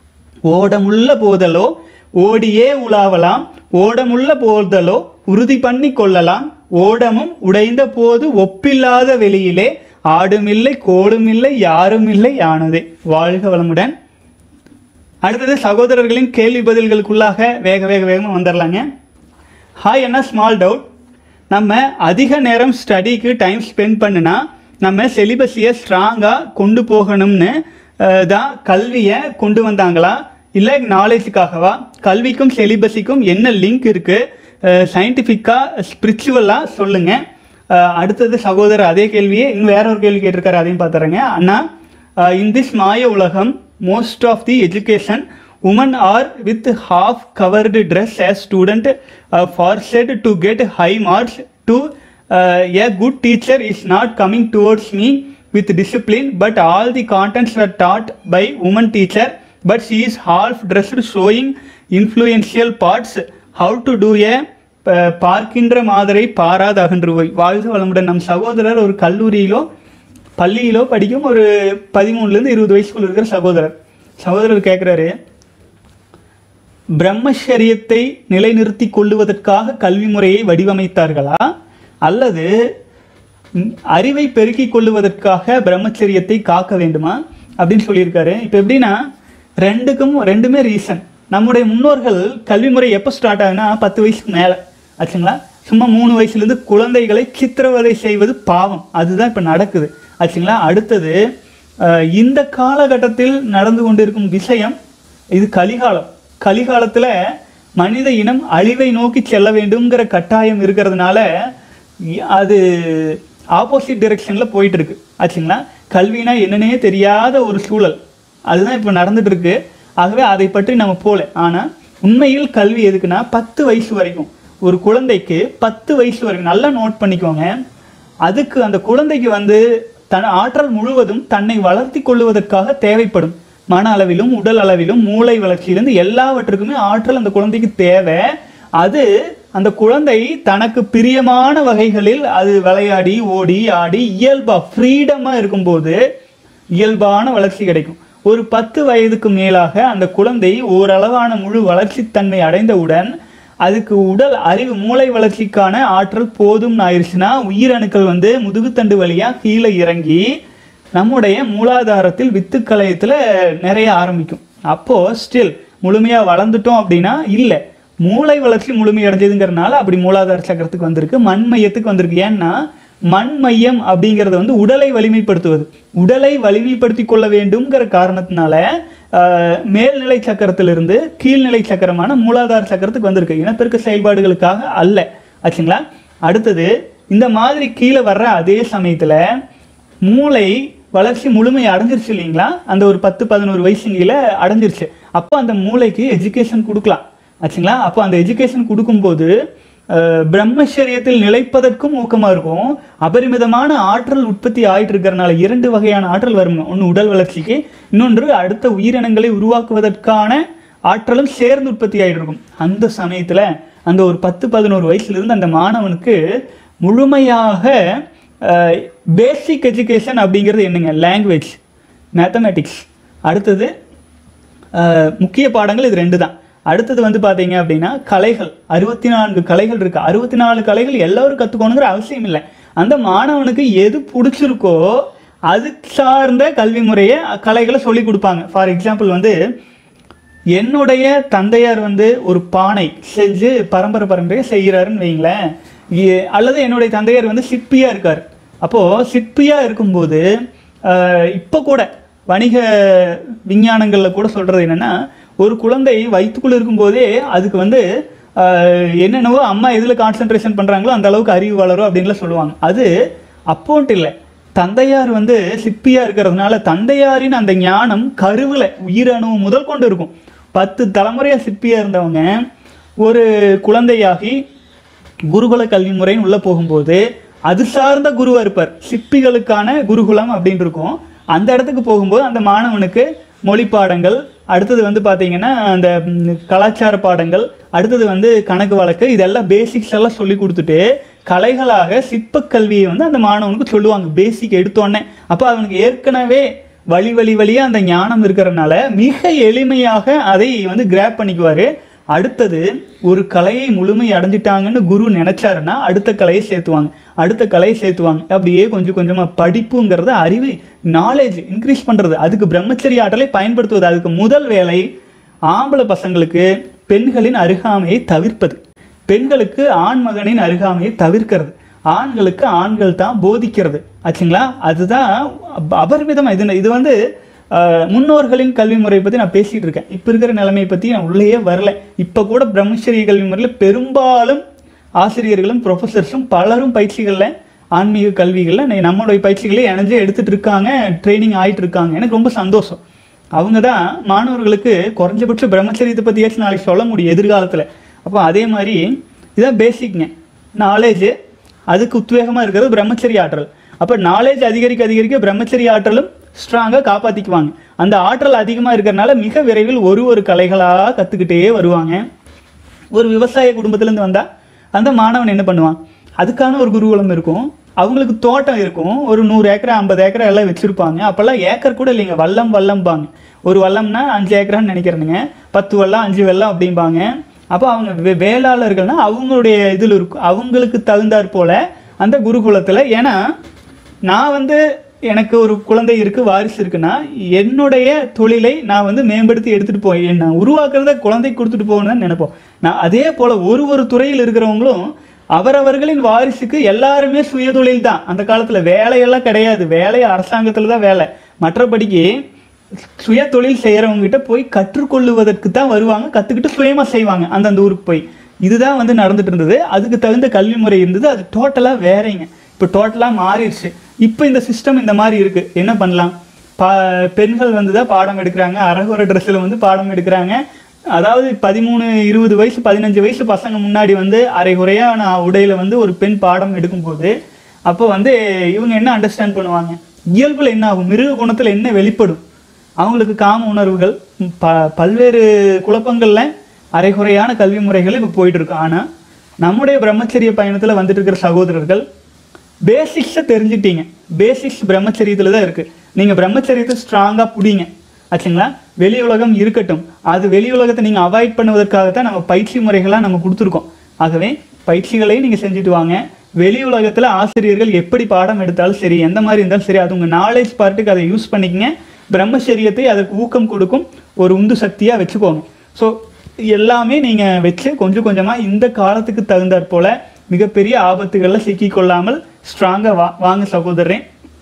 S1: ஓடமுள்ள போதலோ ஓடியே உலாவலாம் ஓடமுள்ள போதலோ உறுதி பண்ணி கொள்ளலாம் ஓடமும் உடைந்த போது ஒப்பில்லாத வெளியிலே ஆடுமில்லை கோளுமில்லை யாருமில்லை யானதே வாழ்க வளமுடன் அடுத்தது சகோதரர்களின் கேள்வி பதில்களுக்குள்ளாக வேக வேக வேகமாக வந்துடலாங்க ஹாய் என்ன ஸ்மால் டவுட் நம்ம அதிக நேரம் ஸ்டடிக்கு டைம் ஸ்பெண்ட் பண்ணுனா நம்ம சிலிபஸையை ஸ்ட்ராங்காக கொண்டு போகணும்னு அஹ், தான் கல்வியை கொண்டு வந்தாங்களா இல்லை நாலேஜுக்காகவா கல்விக்கும் சிலிபஸுக்கும் என்ன லிங்க் இருக்குது சயின்டிஃபிக்காக ஸ்பிரிச்சுவலாக சொல்லுங்கள் அடுத்தது சகோதரர் அதே கேள்வியே இன்னும் வேற ஒரு கேள்வி கேட்டிருக்காரு அதையும் பார்த்துறேங்க அண்ணா இன் திஸ் மாய உலகம் most of the education women are with half covered dress as student for set to get high marks to a good teacher is not coming towards me with discipline but all the contents were taught by woman teacher but she is half dressed showing influential parts how to do a ப- பார்க்கின்ற மாதரை பாராத அகன்றுவை வாழ்க வளமுடன் நம் சகோதரர் ஒரு கல்லூரியிலோ பள்ளியிலோ படிக்கும் ஒரு பதிமூணுலேருந்து இருபது வயசுக்குள்ள இருக்கிற சகோதரர் சகோதரர் கேட்குறாரு பிரம்மச்சரியத்தை நிலைநிறுத்தி கொள்ளுவதற்காக கல்வி முறையை வடிவமைத்தார்களா அல்லது ம், அறிவை பெருக்கிக் கொள்ளுவதற்காக பிரம்மச்சரியத்தை காக்க வேண்டுமா அப்படின்னு சொல்லியிருக்காரு இப்போ எப்படின்னா ரெண்டுக்கும் ரெண்டுமே ரீசன் நம்முடைய முன்னோர்கள் கல்வி முறை எப்போ ஸ்டார்ட் ஆகுனா பத்து வயசுக்கு மேலே ஆச்சுங்களா சும்மா மூணு வயசுலேருந்து குழந்தைகளை சித்திரவதை செய்வது பாவம் அதுதான் இப்போ நடக்குது ஆச்சுங்களா அடுத்தது அஹ், இந்த காலகட்டத்தில் நடந்து கொண்டிருக்கும் விஷயம் இது கலிகாலம் கலிகாலத்துல மனித இனம் அழிவை நோக்கி செல்ல வேண்டும்ங்கிற கட்டாயம் இருக்கிறதுனால இ- அது ஆப்போசிட் டைரக்ஷன்ல போயிட்டு இருக்கு ஆச்சுங்களா கல்வினா என்னன்னே தெரியாத ஒரு சூழல் அதுதான் இப்போ நடந்துட்டு இருக்கு ஆகவே அதை பற்றி நம்ம போல ஆனா உண்மையில் கல்வி எதுக்குன்னா பத்து வயசு வரைக்கும் ஒரு குழந்தைக்கு பத்து வயசு வரைக்கும் நல்லா நோட் பண்ணிக்கோங்க அதுக்கு அந்த குழந்தைக்கு வந்து தன் ஆற்றல் முழுவதும் தன்னை வளர்த்தி கொள்வதற்காக தேவைப்படும் மன அளவிலும் உடல் அளவிலும் மூளை வளர்ச்சியிலிருந்து எல்லாவற்றுக்குமே ஆற்றல் அந்த குழந்தைக்கு தேவை அது அந்த குழந்தை தனக்கு பிரியமான வகைகளில் அது விளையாடி ஓடி ஆடி இயல்பா ஃப்ரீடமா இருக்கும்போது இயல்பான வளர்ச்சி கிடைக்கும் ஒரு பத்து வயதுக்கு மேலாக அந்த குழந்தை ஓரளவான முழு வளர்ச்சித்தன்மை அடைந்தவுடன் அதுக்கு உடல் அறிவு மூளை வளர்ச்சிக்கான ஆற்றல் போதும் ஆயிடுச்சுன்னா உயிரணுக்கள் வந்து முதுகுத்தண்டு வழியா கீழே இறங்கி நம்முடைய மூலாதாரத்தில் வித்து கலையத்தில் நிறைய ஆரம்பிக்கும் அப்போ ஸ்டில் முழுமையா வளர்ந்துட்டோம் அப்படின்னா இல்லை மூளை வளர்ச்சி முழுமை அடைஞ்சதுங்கிறனால அப்படி மூலாதார சக்கரத்துக்கு வந்திருக்கு மண் மையத்துக்கு வந்திருக்கு ஏன்னா மண் மையம் அப்படிங்கிறது வந்து உடலை வலிமைப்படுத்துவது உடலை வலிமைப்படுத்தி கொள்ள வேண்டும்ங்கிற காரணத்தினால ஆஹ், மேல்நிலை சக்கரத்திலிருந்து கீழ்நிலை சக்கரமான மூலாதார சக்கரத்துக்கு வந்திருக்கு இனப்பெருக்க செயல்பாடுகளுக்காக அல்ல ஆச்சுங்களா அடுத்தது இந்த மாதிரி கீழே வர்ற அதே சமயத்துல மூளை வளர்ச்சி முழுமை அடைஞ்சிருச்சு இல்லைங்களா அந்த ஒரு பத்து பதினோரு வயசுங்கில அடைஞ்சிருச்சு அப்போ அந்த மூளைக்கு எஜுகேஷன் கொடுக்கலாம் ஆச்சுங்களா அப்போ அந்த எஜுகேஷன் கொடுக்கும்போது அஹ், பிரம்மச்சரியத்தில் நிலைப்பதற்கும் ஊக்கமா இருக்கும் அபரிமிதமான ஆற்றல் உற்பத்தி ஆயிட்டு இருக்கிறனால இரண்டு வகையான ஆற்றல் வருங்க ஒன்று உடல் வளர்ச்சிக்கு இன்னொன்று அடுத்த உயிரினங்களை உருவாக்குவதற்கான ஆற்றலும் சேர்ந்து உற்பத்தி ஆயிட்டு இருக்கும் அந்த சமயத்துல அந்த ஒரு பத்து பதினோரு வயசுல இருந்து அந்த மாணவனுக்கு முழுமையாக பேசிக் எஜுகேஷன் அப்படிங்கிறது என்னங்க லாங்குவேஜ் மேத்தமேட்டிக்ஸ் அடுத்தது அஹ், முக்கிய பாடங்கள் இது ரெண்டு தான் அடுத்தது வந்து பார்த்தீங்க அப்படின்னா கலைகள் அறுபத்தி நான்கு கலைகள் இருக்கு அறுபத்தி நாலு கலைகள் எல்லாரும் கற்றுக்கணுங்கிற அவசியம் இல்லை அந்த மாணவனுக்கு எது பிடிச்சிருக்கோ அது சார்ந்த கல்வி முறையை கலைகளை சொல்லி கொடுப்பாங்க ஃபார் எக்ஸாம்பிள் வந்து என்னுடைய தந்தையார் வந்து ஒரு பானை செஞ்சு பரம்பரை பரம்பரையாக செய்கிறாருன்னு வைங்களேன் இ- அல்லது என்னுடைய தந்தையார் வந்து சிற்பியா இருக்கார் அப்போ சிற்பியா இருக்கும்போது ஆஹ், இப்போ கூட வணிக விஞ்ஞானங்கள்ல கூட சொல்றது என்னன்னா ஒரு குழந்தை வயிற்றுக்குள்ள இருக்கும்போதே அதுக்கு வந்து ஆஹ், என்னென்னவோ அம்மா எதுல கான்சென்ட்ரேஷன் பண்றாங்களோ அந்த அளவுக்கு அறிவு வளரும் அப்படின்லாம் சொல்லுவாங்க அது அப்போன்ட்டு இல்லை தந்தையார் வந்து சிற்பியா இருக்கிறதுனால தந்தையாரின் அந்த ஞானம் கருவுல உயிரணு முதல் கொண்டு இருக்கும் பத்து தலைமுறையா சிற்பியா இருந்தவங்க ஒரு குழந்தையாகி குருகுல கல்வி முறைன்னு உள்ள போகும்போது அது சார்ந்த குருவா இருப்பார் சிற்பிகளுக்கான குருகுலம் அப்படின்னு இருக்கும் அந்த இடத்துக்கு போகும்போது அந்த மாணவனுக்கு மொழி பாடங்கள் அடுத்தது வந்து பார்த்தீங்கன்னா அந்த ம், கலாச்சார பாடங்கள் அடுத்தது வந்து கணக்கு வழக்கு இதெல்லாம் பேசிக்ஸ் எல்லாம் சொல்லி கொடுத்துட்டு கலைகளாக சிற்பக் கல்வியை வந்து அந்த மாணவனுக்கு சொல்லுவாங்க பேசிக் எடுத்தோடனே அப்போ அவனுக்கு ஏற்கனவே வழி வழி வழியா அந்த ஞானம் இருக்கிறதுனால மிக எளிமையாக அதை வந்து கிராப் பண்ணிக்குவாரு அடுத்தது ஒரு கலையை முழுமை அடைஞ்சிட்டாங்கன்னு குரு நினைச்சாருன்னா அடுத்த கலையை சேர்த்துவாங்க அடுத்த கலையை சேர்த்துவாங்க அப்படியே கொஞ்சம் கொஞ்சமா படிப்புங்கிறது அறிவு நாலேஜ் இன்க்ரீஸ் பண்றது அதுக்கு பிரம்மச்சரிய ஆற்றலை பயன்படுத்துவது அதுக்கு முதல் வேலை ஆம்பளை பசங்களுக்கு பெண்களின் அருகாமையை தவிர்ப்பது பெண்களுக்கு ஆண் மகனின் அருகாமையை தவிர்க்கிறது ஆண்களுக்கு ஆண்கள் தான் போதிக்கிறது ஆச்சுங்களா அதுதான் அப- அபரிமிதமா இது இது வந்து ஆஹ், முன்னோர்களின் கல்வி முறை பற்றி நான் பேசிட்டு இருக்கேன் இப்போ இருக்கிற நிலைமையை பற்றி நான் உள்ளேயே வரல இப்போ கூட பிரம்மச்சரிய கல்வி முறையில் பெரும்பாலும் ஆசிரியர்களும் ப்ரொஃபஸர்ஸும் பலரும் பயிற்சிகளில் ஆன்மீக கல்விகளில் நே- நம்மளுடைய பயிற்சிகளே இணைஞ்சு எடுத்துட்டு இருக்காங்க ட்ரைனிங் ஆயிட்டு இருக்காங்க எனக்கு ரொம்ப சந்தோஷம் அவங்க தான் மாணவர்களுக்கு குறைஞ்சபட்ச பிரம்மச்சரியத்தை பற்றியாச்சும் நாளைக்கு சொல்ல முடியும் எதிர்காலத்தில் அப்போ அதே மாதிரி இதான் பேசிக்ங்க நாலேஜ் அதுக்கு உத்வேகமாக இருக்கிறது பிரம்மச்சரிய ஆற்றல் அப்போ நாலேஜ் அதிகரிக்க அதிகரிக்க பிரம்மச்சரிய ஆற்றலும் ஸ்ட்ராங்காக காப்பாற்றிக்குவாங்க அந்த ஆற்றல் அதிகமாக இருக்கிறனால மிக விரைவில் ஒரு ஒரு கலைகளாக கற்றுக்கிட்டே வருவாங்க ஒரு விவசாய குடும்பத்திலேருந்து வந்தால் அந்த மாணவன் என்ன பண்ணுவான் அதுக்கான ஒரு குருகுலம் இருக்கும் அவங்களுக்கு தோட்டம் இருக்கும் ஒரு நூறு ஏக்கர் ஐம்பது ஏக்கர் எல்லாம் வச்சுருப்பாங்க அப்போல்லாம் ஏக்கர் கூட இல்லைங்க வல்லம் வல்லம்பாங்க ஒரு வல்லம்னா அஞ்சு ஏக்கரான்னு நினைக்கிறேனுங்க பத்து வல்லம் அஞ்சு வெல்லம் அப்படிம்பாங்க அப்போ அவங்க வே- வேளாளர்கள்னா அவங்களுடைய இதில் இருக்கும் அவங்களுக்கு தகுந்தாற் போல அந்த குருகுலத்தில் ஏன்னா நான் வந்து எனக்கு ஒரு குழந்தை இருக்கு வாரிசு இருக்குன்னா என்னுடைய தொழிலை நான் வந்து மேம்படுத்தி எடுத்துட்டு போய் நான் உருவாக்குறத குழந்தை கொடுத்துட்டு போகணும்னு நினைப்போம் நான் அதே போல ஒரு ஒரு துறையில் இருக்கிறவங்களும் அவரவர்களின் வாரிசுக்கு எல்லாருமே சுயதொழில் தான் அந்த காலத்துல வேலையெல்லாம் கிடையாது வேலை அரசாங்கத்துல தான் வேலை மற்றபடிக்கு சுய தொழில் செய்யறவங்க கிட்ட போய் கற்றுக்கொள்ளுவதற்கு தான் வருவாங்க கத்துக்கிட்டு சுயமா செய்வாங்க அந்தந்த ஊருக்கு போய் இதுதான் வந்து நடந்துட்டு இருந்தது அதுக்கு தகுந்த கல்வி முறை இருந்தது அது டோட்டலா வேறங்க இப்போ டோட்டலா மாறிடுச்சு இப்போ இந்த சிஸ்டம் இந்த மாதிரி இருக்கு என்ன பண்ணலாம் பா பெண்கள் வந்து தான் பாடம் எடுக்கிறாங்க அரகுர ட்ரெஸ்ஸில் வந்து பாடம் எடுக்கிறாங்க அதாவது பதிமூணு இருபது வயசு பதினஞ்சு வயசு பசங்க முன்னாடி வந்து அரைகுறையான உடையில வந்து ஒரு பெண் பாடம் எடுக்கும்போது அப்போ வந்து இவங்க என்ன அண்டர்ஸ்டாண்ட் பண்ணுவாங்க இயல்புல என்ன ஆகும் மிருக குணத்துல என்ன வெளிப்படும் அவங்களுக்கு காம உணர்வுகள் ப பல்வேறு குழப்பங்கள்ல அரைகுறையான கல்வி முறைகள் இப்போ போயிட்டு இருக்கு ஆனா நம்முடைய பிரம்மச்சரிய பயணத்துல வந்துட்டு இருக்கிற சகோதரர்கள் பேசிக்ஸை தெரிஞ்சுட்டீங்க பேசிக்ஸ் பிரம்மச்சரியத்தில் தான் இருக்குது நீங்கள் பிரம்மச்சரியத்தை ஸ்ட்ராங்காக பிடிங்க ஆச்சுங்களா வெளி உலகம் இருக்கட்டும் அது வெளி உலகத்தை நீங்கள் அவாய்ட் பண்ணுவதற்காக தான் நம்ம பயிற்சி முறைகளாக நம்ம கொடுத்துருக்கோம் ஆகவே பயிற்சிகளையும் நீங்கள் செஞ்சுட்டு வாங்க வெளி உலகத்தில் ஆசிரியர்கள் எப்படி பாடம் எடுத்தாலும் சரி எந்த மாதிரி இருந்தாலும் சரி அது உங்கள் நாலேஜ் பார்ட்டுக்கு அதை யூஸ் பண்ணிக்கங்க பிரம்மச்சரியத்தை அதற்கு ஊக்கம் கொடுக்கும் ஒரு உந்து சக்தியாக வச்சுக்கோங்க ஸோ எல்லாமே நீங்கள் வச்சு கொஞ்சம் கொஞ்சமாக இந்த காலத்துக்கு தகுந்தாற் போல மிகப்பெரிய ஆபத்துகளில் சிக்கிக்கொள்ளாமல் ஸ்ட்ராங்காக வா வாங்க சகோதரரே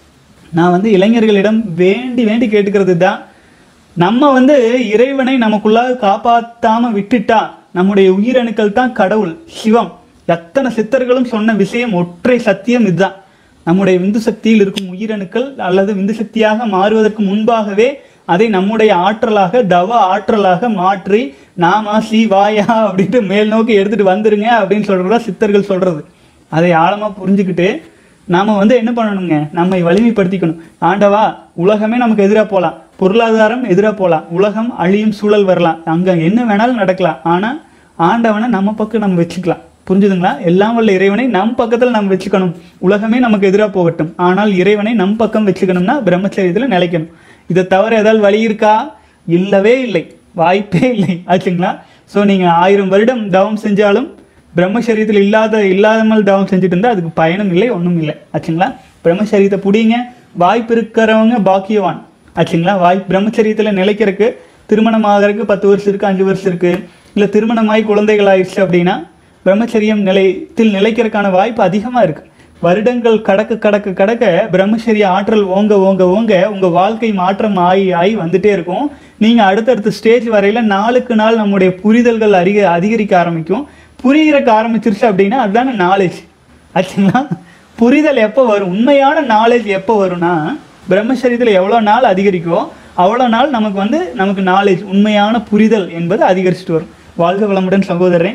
S1: நான் வந்து இளைஞர்களிடம் வேண்டி வேண்டி கேட்டுக்கிறது தான் நம்ம வந்து இறைவனை நமக்குள்ளாக காப்பாத்தாம விட்டுட்டா நம்முடைய உயிரணுக்கள் தான் கடவுள் சிவம் எத்தனை சித்தர்களும் சொன்ன விஷயம் ஒற்றை சத்தியம் இதுதான் நம்முடைய விந்து சக்தியில் இருக்கும் உயிரணுக்கள் அல்லது விந்து சக்தியாக மாறுவதற்கு முன்பாகவே அதை நம்முடைய ஆற்றலாக தவ ஆற்றலாக மாற்றி நாமா சிவாயா அப்படின்ட்டு மேல் நோக்கி எடுத்துட்டு வந்துருங்க அப்படின்னு சொல்றதா சித்தர்கள் சொல்றது அதை ஆழமா புரிஞ்சுக்கிட்டு நாம வந்து என்ன பண்ணணுங்க நம்மை வலிமைப்படுத்திக்கணும் ஆண்டவா உலகமே நமக்கு எதிராக போகலாம் பொருளாதாரம் எதிராக போகலாம் உலகம் அழியும் சூழல் வரலாம் அங்க என்ன வேணாலும் நடக்கலாம் ஆனா ஆண்டவனை நம்ம பக்கம் நம்ம வச்சுக்கலாம் புரிஞ்சுதுங்களா எல்லாம் வல்ல இறைவனை நம் பக்கத்தில் நம்ம வச்சுக்கணும் உலகமே நமக்கு எதிராக போகட்டும் ஆனால் இறைவனை நம் பக்கம் வச்சுக்கணும்னா பிரம்மச்சரியத்தில் நிலைக்கணும் இதை தவிர ஏதாவது வழி இருக்கா இல்லவே இல்லை வாய்ப்பே இல்லை ஆச்சுங்களா ஸோ நீங்கள் ஆயிரம் வருடம் தவம் செஞ்சாலும் பிரம்மசரீரத்தில் இல்லாத இல்லாமல் தவம் செஞ்சுட்டு இருந்தால் அதுக்கு பயனும் இல்லை ஒன்றும் இல்லை ஆச்சுங்களா பிரம்மசரீரத்தை பிடிங்க வாய்ப்பு இருக்கிறவங்க பாக்கியவான் ஆச்சுங்களா வாய் பிரம்மச்சரியத்தில் நிலைக்கிறதுக்கு திருமணம் ஆகிறதுக்கு பத்து வருஷம் இருக்குது அஞ்சு வருஷம் இருக்குது இல்லை திருமணமாகி குழந்தைகள் ஆயிடுச்சு அப்படின்னா பிரம்மச்சரியம் நிலையத்தில் நிலைக்கிறதுக்கான வாய்ப்பு அதிகமாக இருக்குது வருடங்கள் கடக்க கடக்க கடக்க பிரம்மச்சரிய ஆற்றல் ஓங்க ஓங்க ஓங்க உங்கள் வாழ்க்கை மாற்றம் ஆகி ஆகி வந்துட்டே இருக்கும் நீங்கள் அடுத்தடுத்த ஸ்டேஜ் வரையில் நாளுக்கு நாள் நம்முடைய புரிதல்கள் அதிக அதிகரிக்க ஆரம்பிக்கும் புரிகிறக்கு ஆரம்பிச்சிருச்சு அப்படின்னா அதுதானே நாலேஜ் ஆச்சுங்களா புரிதல் எப்போ வரும் உண்மையான நாலேஜ் எப்போ வரும்னா பிரம்மச்சரியத்தில் எவ்வளோ நாள் அதிகரிக்கோ அவ்வளோ நாள் நமக்கு வந்து நமக்கு நாலேஜ் உண்மையான புரிதல் என்பது அதிகரிச்சுட்டு வரும் வாழ்க வளமுடன் சகோதரன்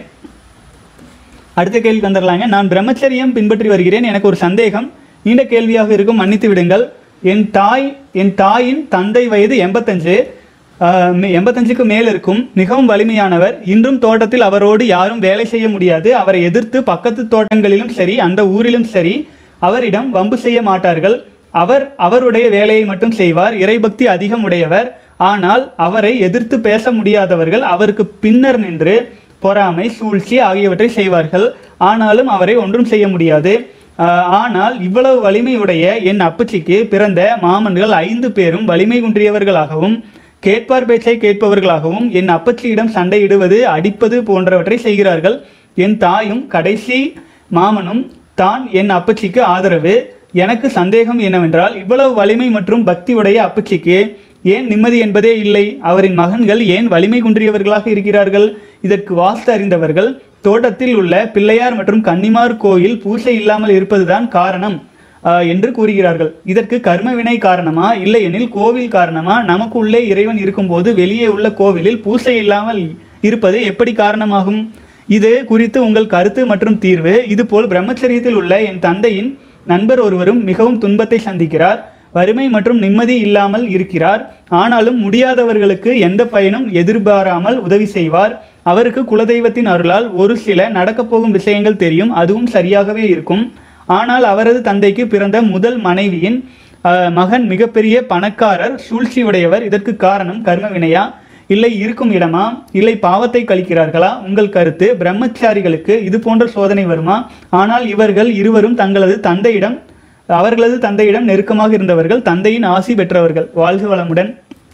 S1: அடுத்த கேள்விக்கு வந்துடலாங்க நான் பிரம்மச்சரியம் பின்பற்றி வருகிறேன் எனக்கு ஒரு சந்தேகம் நீண்ட கேள்வியாக இருக்கும் மன்னித்து விடுங்கள் என் தாய் என் தாயின் தந்தை வயது எண்பத்தஞ்சு எண்பத்தஞ்சுக்கு மேல் இருக்கும் மிகவும் வலிமையானவர் இன்றும் தோட்டத்தில் அவரோடு யாரும் வேலை செய்ய முடியாது அவரை எதிர்த்து பக்கத்து தோட்டங்களிலும் சரி அந்த ஊரிலும் சரி அவரிடம் வம்பு செய்ய மாட்டார்கள் அவர் அவருடைய வேலையை மட்டும் செய்வார் இறைபக்தி அதிகம் உடையவர் ஆனால் அவரை எதிர்த்து பேச முடியாதவர்கள் அவருக்கு பின்னர் நின்று பொறாமை சூழ்ச்சி ஆகியவற்றை செய்வார்கள் ஆனாலும் அவரை ஒன்றும் செய்ய முடியாது ஆஹ் ஆனால் இவ்வளவு வலிமையுடைய என் அப்பச்சிக்கு பிறந்த மாமன்கள் ஐந்து பேரும் வலிமை குன்றியவர்களாகவும் கேட்பார் பேச்சை கேட்பவர்களாகவும் என் அப்பச்சியிடம் சண்டையிடுவது அடிப்பது போன்றவற்றை செய்கிறார்கள் என் தாயும் கடைசி மாமனும் தான் என் அப்பச்சிக்கு ஆதரவு எனக்கு சந்தேகம் என்னவென்றால் இவ்வளவு வலிமை மற்றும் பக்தி உடைய அப்பச்சிக்கு ஏன் நிம்மதி என்பதே இல்லை அவரின் மகன்கள் ஏன் வலிமை குன்றியவர்களாக இருக்கிறார்கள் இதற்கு வாஸ்து அறிந்தவர்கள் தோட்டத்தில் உள்ள பிள்ளையார் மற்றும் கன்னிமார் கோயில் பூசை இல்லாமல் இருப்பதுதான் காரணம் ஆஹ், என்று கூறுகிறார்கள் இதற்கு கர்ம வினை காரணமா இல்லை எனில் கோவில் காரணமா நமக்கு உள்ளே இறைவன் இருக்கும்போது வெளியே உள்ள கோவிலில் பூசை இல்லாமல் இருப்பது எப்படி காரணமாகும் இது குறித்து உங்கள் கருத்து மற்றும் தீர்வு இதுபோல் பிரம்மச்சரியத்தில் உள்ள என் தந்தையின் நண்பர் ஒருவரும் மிகவும் துன்பத்தை சந்திக்கிறார் வறுமை மற்றும் நிம்மதி இல்லாமல் இருக்கிறார் ஆனாலும் முடியாதவர்களுக்கு எந்த பயனும் எதிர்பாராமல் உதவி செய்வார் அவருக்கு குலதெய்வத்தின் அருளால் ஒரு சில நடக்கப் போகும் விஷயங்கள் தெரியும் அதுவும் சரியாகவே இருக்கும் ஆனால் அவரது தந்தைக்கு பிறந்த முதல் மனைவியின் ஆஹ், மகன் மிகப்பெரிய பணக்காரர் சூழ்ச்சி உடையவர் இதற்கு காரணம் கர்ம வினையா இல்லை இருக்கும் இடமா இல்லை பாவத்தை கழிக்கிறார்களா உங்கள் கருத்து பிரம்மச்சாரிகளுக்கு இது போன்ற சோதனை வருமா ஆனால் இவர்கள் இருவரும் தங்களது தந்தையிடம் அவர்களது தந்தையிடம் நெருக்கமாக இருந்தவர்கள் தந்தையின் ஆசி பெற்றவர்கள் வாழ்க வளமுடன்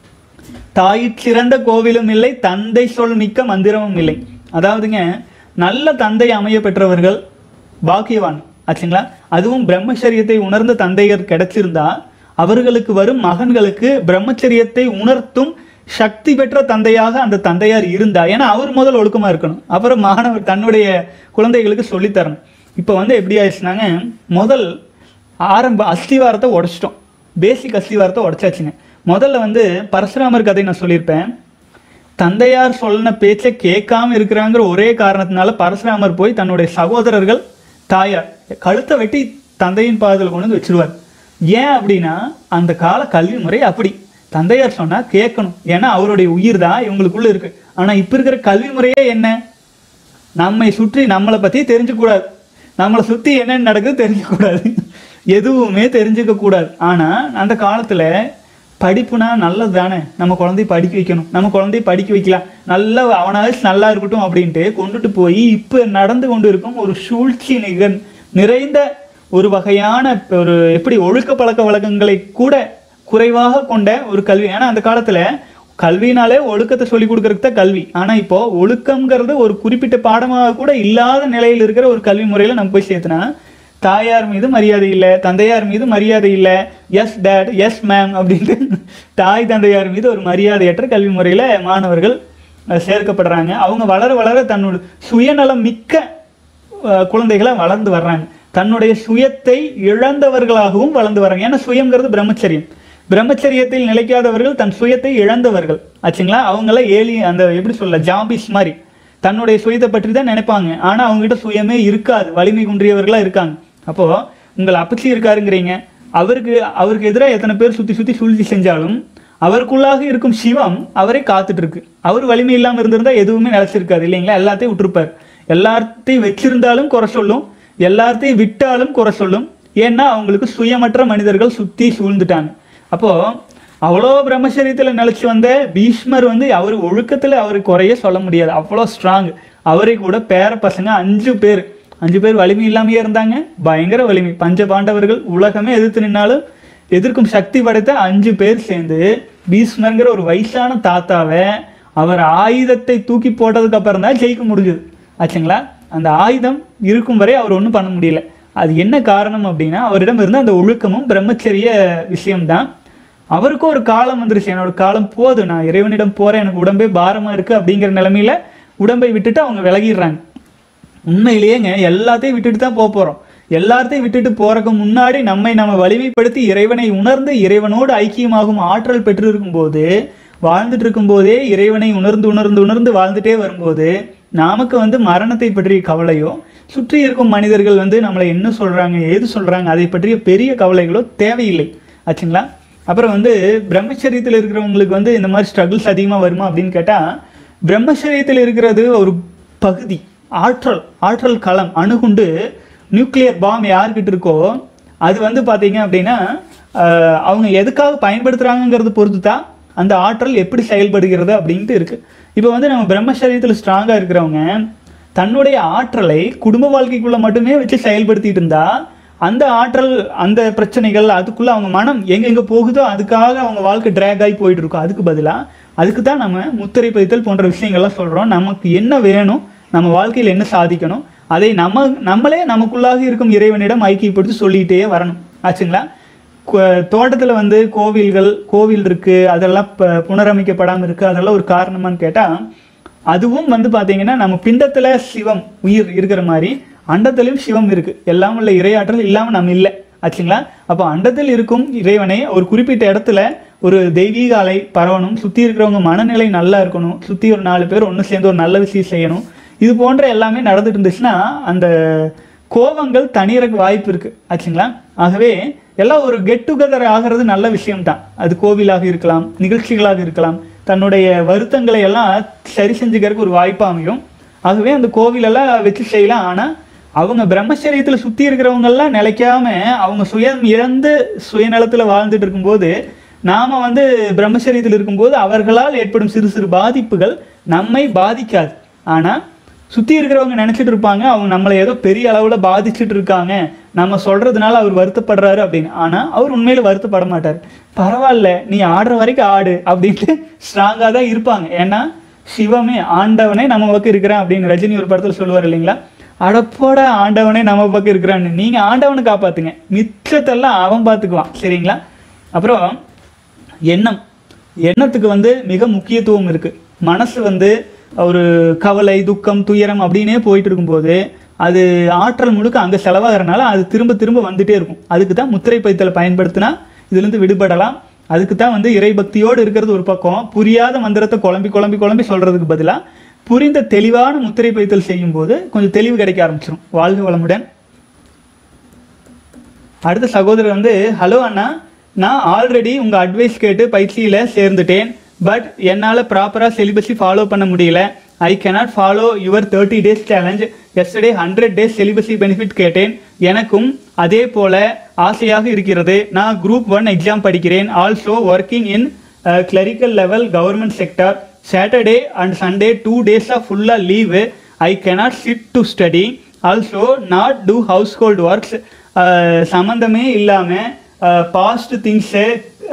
S1: தாயிற் சிறந்த கோவிலும் இல்லை தந்தை சொல் மிக்க மந்திரமும் இல்லை அதாவதுங்க நல்ல தந்தை அமைய பெற்றவர்கள் பாக்கியவான் ஆச்சுங்களா அதுவும் பிரம்மச்சரியத்தை உணர்ந்த தந்தையர் கிடைச்சிருந்தா அவர்களுக்கு வரும் மகன்களுக்கு பிரம்மச்சரியத்தை உணர்த்தும் சக்தி பெற்ற தந்தையாக அந்த தந்தையார் இருந்தா ஏன்னா அவர் முதல் ஒழுக்கமா இருக்கணும் அப்புறம் மாணவர் தன்னுடைய குழந்தைகளுக்கு சொல்லித் தரணும் இப்போ வந்து எப்படி ஆயிடுச்சுனாங்க முதல் ஆரம்ப அஸ்திவாரத்தை உடைச்சிட்டோம் பேசிக் அஸ்திவாரத்தை உடைச்சாச்சுங்க முதல்ல வந்து பரசுராமர் கதை நான் சொல்லியிருப்பேன் தந்தையார் சொன்ன பேச்சை கேட்காம இருக்கிறாங்கிற ஒரே காரணத்தினால பரசுராமர் போய் தன்னுடைய சகோதரர்கள் தாயார் கழுத்தை வெட்டி தந்தையின் பாதத்தில் கொண்டு வந்து வச்சிருவார் ஏன் அப்படின்னா அந்த கால கல்வி முறை அப்படி தந்தையார் சொன்னா கேட்கணும் ஏன்னா அவருடைய உயிர் தான் இவங்களுக்குள்ள இருக்கு ஆனா இப்ப இருக்கிற கல்வி முறையே என்ன நம்மை சுற்றி நம்மளை பத்தி தெரிஞ்சுக்க கூடாது நம்மளை சுத்தி என்னென்ன நடக்குது தெரிஞ்சுக்க கூடாது எதுவுமே தெரிஞ்சுக்க கூடாது ஆனா அந்த காலத்துல படிப்புனா நல்லது தானே நம்ம குழந்தைய படிக்க வைக்கணும் நம்ம குழந்தைய படிக்க வைக்கலாம் நல்ல அவனாச்சும் நல்லா இருக்கட்டும் அப்படின்ட்டு கொண்டுட்டு போய் இப்ப நடந்து கொண்டு இருக்கும் ஒரு சூழ்ச்சி நிகழ் நிறைந்த ஒரு வகையான ஒரு எப்படி ஒழுக்க பழக்க வழக்கங்களை கூட குறைவாக கொண்ட ஒரு கல்வி ஏன்னா அந்த காலத்துல கல்வினாலே ஒழுக்கத்தை சொல்லி கொடுக்கறதுக்கு தான் கல்வி ஆனா இப்போ ஒழுக்கம்ங்கிறது ஒரு குறிப்பிட்ட பாடமாக கூட இல்லாத நிலையில் இருக்கிற ஒரு கல்வி முறையில நம்ம போய் சேர்த்துனா தாயார் மீது மரியாதை இல்லை தந்தையார் மீது மரியாதை இல்லை எஸ் டேட் எஸ் மேம் அப்படின்ட்டு தாய் தந்தையார் மீது ஒரு மரியாதையற்ற கல்வி முறையில மாணவர்கள் அஹ், சேர்க்கப்படுறாங்க அவங்க வளர வளர தன்னோட சுயநலம் மிக்க அஹ், குழந்தைகளா வளர்ந்து வர்றாங்க தன்னுடைய சுயத்தை இழந்தவர்களாகவும் வளர்ந்து வர்றாங்க ஏன்னா சுயம்ங்கிறது பிரம்மச்சரியம் பிரம்மச்சரியத்தில் நிலைக்காதவர்கள் தன் சுயத்தை இழந்தவர்கள் ஆச்சுங்களா அவங்கள ஏலி அந்த எப்படி சொல்ல ஜாம்பிஸ் மாதிரி தன்னுடைய சுயத்தை பற்றி தான் நினைப்பாங்க ஆனா அவங்ககிட்ட சுயமே இருக்காது வலிமை குன்றியவர்களா இருக்காங்க அப்போ உங்கள் அப்பச்சி இருக்காருங்கிறீங்க அவருக்கு அவருக்கு எதிராக எத்தனை பேர் சுத்தி சுத்தி சூழ்ச்சி செஞ்சாலும் அவருக்குள்ளாக இருக்கும் சிவம் அவரை காத்துட்டு இருக்கு அவர் வலிமை இல்லாம இருந்திருந்தா எதுவுமே நிலைச்சிருக்காது இல்லைங்களா எல்லாத்தையும் விட்டுருப்பார் எல்லாத்தையும் வச்சிருந்தாலும் குறை சொல்லும் எல்லாத்தையும் விட்டாலும் குறை சொல்லும் ஏன்னா அவங்களுக்கு சுயமற்ற மனிதர்கள் சுத்தி சூழ்ந்துட்டாங்க அப்போ அவ்வளோ பிரம்மச்சரியத்தில் நிலைச்சு வந்த பீஷ்மர் வந்து அவர் ஒழுக்கத்தில் அவர் குறைய சொல்ல முடியாது அவ்வளோ ஸ்ட்ராங் அவரை கூட பேர பசங்க அஞ்சு பேர் அஞ்சு பேர் வலிமை இல்லாமையே இருந்தாங்க பயங்கர வலிமை பஞ்ச பாண்டவர்கள் உலகமே எதிர்த்து நின்னாலும் எதிர்க்கும் சக்தி படைத்த அஞ்சு பேர் சேர்ந்து பீஷ்மர்ங்கிற ஒரு வயசான தாத்தாவை அவர் ஆயுதத்தை தூக்கி போட்டதுக்கு அப்புறம் தான் ஜெயிக்க முடிஞ்சது ஆச்சுங்களா அந்த ஆயுதம் இருக்கும் வரை அவர் ஒன்றும் பண்ண முடியல அது என்ன காரணம் அப்படின்னா அவரிடம் இருந்த அந்த ஒழுக்கமும் பிரம்மச்சரிய விஷயம்தான் அவருக்கும் ஒரு காலம் வந்துருச்சு என்னோட காலம் போதும் நான் இறைவனிடம் போறேன் எனக்கு உடம்பே பாரமா இருக்கு அப்படிங்கிற நிலைமையில உடம்பை விட்டுட்டு அவங்க விலகிடுறாங்க உண்மையிலேயேங்க எல்லாத்தையும் விட்டுட்டு தான் போக போறோம் எல்லாத்தையும் விட்டுட்டு போறதுக்கு முன்னாடி நம்மை நம்ம வலிமைப்படுத்தி இறைவனை உணர்ந்து இறைவனோடு ஐக்கியமாகும் ஆற்றல் பெற்றிருக்கும் போது வாழ்ந்துட்டு இருக்கும்போதே இறைவனை உணர்ந்து உணர்ந்து உணர்ந்து வாழ்ந்துட்டே வரும்போது நமக்கு வந்து மரணத்தை பற்றிய கவலையோ சுற்றி இருக்கும் மனிதர்கள் வந்து நம்மளை என்ன சொல்றாங்க ஏது சொல்றாங்க அதை பற்றிய பெரிய கவலைகளோ தேவையில்லை ஆச்சுங்களா அப்புறம் வந்து பிரம்மச்சரியத்தில் இருக்கிறவங்களுக்கு வந்து இந்த மாதிரி ஸ்ட்ரகிள்ஸ் அதிகமாக வருமா அப்படின்னு கேட்டால் பிரம்மச்சரியத்தில் இருக்கிறது ஒரு பகுதி ஆற்றல் ஆற்றல் களம் அணுகுண்டு நியூக்ளியர் பாம் யார்கிட்ட இருக்கோ அது வந்து பார்த்தீங்க அப்படின்னா ஆஹ், அவங்க எதுக்காக பயன்படுத்துகிறாங்கங்கிறது பொறுத்து தான் அந்த ஆற்றல் எப்படி செயல்படுகிறது அப்படின்ட்டு இருக்கு இப்போ வந்து நம்ம பிரம்மச்சரியத்தில் ஸ்ட்ராங்காக இருக்கிறவங்க தன்னுடைய ஆற்றலை குடும்ப வாழ்க்கைக்குள்ள மட்டுமே வச்சு செயல்படுத்திட்டு இருந்தா அந்த ஆற்றல் அந்த பிரச்சனைகள் அதுக்குள்ள அவங்க மனம் எங்கெங்க போகுதோ அதுக்காக அவங்க வாழ்க்கை ட்ராக் ஆகி போயிட்டு இருக்கும் அதுக்கு பதிலா அதுக்கு தான் நம்ம முத்திரை பதித்தல் போன்ற விஷயங்கள்லாம் சொல்றோம் நமக்கு என்ன வேணும் நம்ம வாழ்க்கையில் என்ன சாதிக்கணும் அதை நம்ம நம்மளே நமக்குள்ளாக இருக்கும் இறைவனிடம் ஐக்கியப்படுத்தி சொல்லிட்டே வரணும் ஆச்சுங்களா கு- தோட்டத்துல வந்து கோவில்கள் கோவில் இருக்கு அதெல்லாம் ப- புனரமைக்கப்படாம இருக்கு அதெல்லாம் ஒரு காரணமான்னு கேட்டா அதுவும் வந்து பாத்தீங்கன்னா நம்ம பிண்டத்துல சிவம் உயிர் இருக்கிற மாதிரி அண்டத்திலும் சிவம் இருக்கு எல்லாம் உள்ள இறையாற்றல் இல்லாம நம்ம இல்லை ஆச்சுங்களா அப்போ அண்டத்தில் இருக்கும் இறைவனை ஒரு குறிப்பிட்ட இடத்துல ஒரு தெய்வீக அலை பரவணும் சுத்தி இருக்கிறவங்க மனநிலை நல்லா இருக்கணும் சுத்தி ஒரு நாலு பேர் ஒன்று சேர்ந்து ஒரு நல்ல விஷயம் செய்யணும் இது போன்ற எல்லாமே நடந்துட்டு இருந்துச்சுன்னா அந்த கோபங்கள் தனியறக்கு வாய்ப்பு இருக்கு ஆச்சுங்களா ஆகவே எல்லாம் ஒரு கெட் டுகெதர் ஆகிறது நல்ல விஷயம்தான் அது கோவிலாக இருக்கலாம் நிகழ்ச்சிகளாக இருக்கலாம் தன்னுடைய வருத்தங்களை எல்லாம் சரி செஞ்சுக்கிறதுக்கு ஒரு வாய்ப்பு அமையும் ஆகவே அந்த கோவிலெல்லாம் வச்சு செய்யலாம் ஆனா அவங்க பிரம்மச்சரியத்துல சுத்தி இருக்கிறவங்க எல்லாம் நிலைக்காம அவங்க சுயம் இழந்து சுயநலத்துல வாழ்ந்துட்டு இருக்கும்போது நாம வந்து பிரம்மச்சரியத்தில் இருக்கும்போது அவர்களால் ஏற்படும் சிறு சிறு பாதிப்புகள் நம்மை பாதிக்காது ஆனா சுத்தி இருக்கிறவங்க நினைச்சிட்டு இருப்பாங்க அவங்க நம்மளை ஏதோ பெரிய அளவுல பாதிச்சுட்டு இருக்காங்க நம்ம சொல்றதுனால அவர் வருத்தப்படுறாரு அப்படின்னு ஆனா அவர் உண்மையில வருத்தப்பட மாட்டார் பரவாயில்ல நீ ஆடுற வரைக்கும் ஆடு அப்படின்ட்டு ஸ்ட்ராங்கா தான் இருப்பாங்க ஏன்னா சிவமே ஆண்டவனே நம்ம பக்கம் இருக்கிறான் அப்படின்னு ரஜினி ஒரு படத்துல சொல்லுவார் இல்லைங்களா அடப்போட ஆண்டவனே நம்ம பக்கம் இருக்கிறான்னு நீங்க ஆண்டவனை காப்பாத்துங்க மிச்சத்தெல்லாம் அவன் பார்த்துக்குவான் சரிங்களா அப்புறம் எண்ணம் எண்ணத்துக்கு வந்து மிக முக்கியத்துவம் இருக்கு மனசு வந்து ஒரு கவலை துக்கம் துயரம் அப்படின்னே போயிட்டு இருக்கும்போது அது ஆற்றல் முழுக்க அங்கே செலவாகிறனால அது திரும்ப திரும்ப வந்துட்டே இருக்கும் அதுக்கு தான் முத்திரை பைத்தலை பயன்படுத்தினா இதுலேருந்து விடுபடலாம் அதுக்கு தான் வந்து இறைபக்தியோடு இருக்கிறது ஒரு பக்கம் புரியாத மந்திரத்தை குழம்பி குழம்பி குழம்பி சொல்றதுக்கு பதிலாக புரிந்த தெளிவான முத்திரை பைத்தல் செய்யும்போது கொஞ்சம் தெளிவு கிடைக்க ஆரம்பிச்சிடும் வாழ்க வளமுடன் அடுத்த சகோதரர் வந்து ஹலோ அண்ணா நான் ஆல்ரெடி உங்கள் அட்வைஸ் கேட்டு பயிற்சியில் சேர்ந்துட்டேன் பட் என்னால் ப்ராப்பராக சிலிபஸை ஃபாலோ பண்ண முடியல I cannot follow your thirty days challenge yesterday hundred days சிலிபஸி பெனிஃபிட் கேட்டேன் எனக்கும் அதே போல ஆசையாக இருக்கிறது நான் குரூப் ஒன் எக்ஸாம் படிக்கிறேன் also working in clerical level government sector Saturday and Sunday two டேஸாக ஃபுல்லாக leave I cannot sit to study also not to household works சம்மந்தமே இல்லாமல் பாஸ்ட் திங்ஸு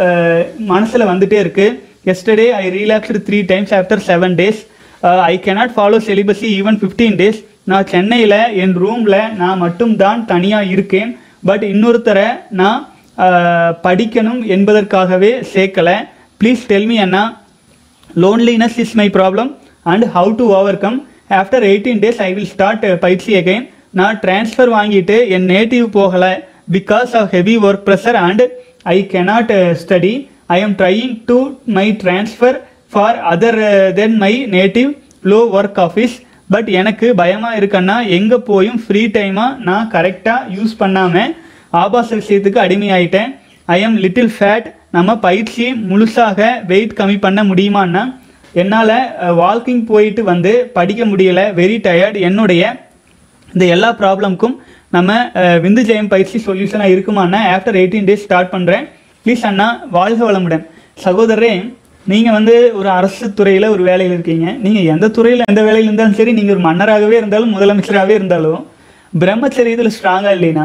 S1: மனசில் வந்துட்டே இருக்கு yesterday I relaxed three times after seven days I cannot follow சிலிபஸி even fifteen days நான் சென்னையில் என் ரூமில் நான் மட்டும்தான் தனியாக இருக்கேன் பட் இன்னொருத்தரை நான் அஹ், படிக்கணும் என்பதற்காகவே சேர்க்கலை ப்ளீஸ் டெல்மி அண்ணா loneliness is my problem and how to overcome after 18 days i will start uh, பயிற்சி again நான் ட்ரான்ஸ்ஃபர் வாங்கிட்டு என் நேட்டிவ் போகலை because of heavy work pressure and I cannot uh, study I am trying to my transfer for other uh, than my native low work office but எனக்கு பயமாக இருக்கன்னா எங்கே போயும் free டைமாக நான் கரெக்டாக யூஸ் பண்ணாமல் ஆபாச விஷயத்துக்கு அடிமையாயிட்டேன் ஐ எம் லிட்டில் ஃபேட் நம்ம பயிற்சி முழுசாக வெயிட் கம்மி பண்ண முடியுமான்னா என்னால் வாக்கிங் போயிட்டு வந்து படிக்க முடியல வெரி டயர்ட் என்னுடைய இந்த எல்லா ப்ராப்ளம்க்கும் நம்ம அஹ், விந்து ஜெயம் பயிற்சி சொல்யூஷனாக இருக்குமாண்ணா ஆஃப்டர் எயிட்டீன் டேஸ் ஸ்டார்ட் பண்ணுறேன் ப்ளீஸ் அண்ணா வாழ்க வளமுடன் சகோதரரே நீங்கள் வந்து ஒரு அரசு துறையில் ஒரு வேலையில் இருக்கீங்க நீங்கள் எந்த துறையில் எந்த வேலையில் இருந்தாலும் சரி நீங்கள் ஒரு மன்னராகவே இருந்தாலும் முதலமைச்சராகவே இருந்தாலும் பிரம்மச்சரியத்தில் ஸ்ட்ராங்காக இல்லைன்னா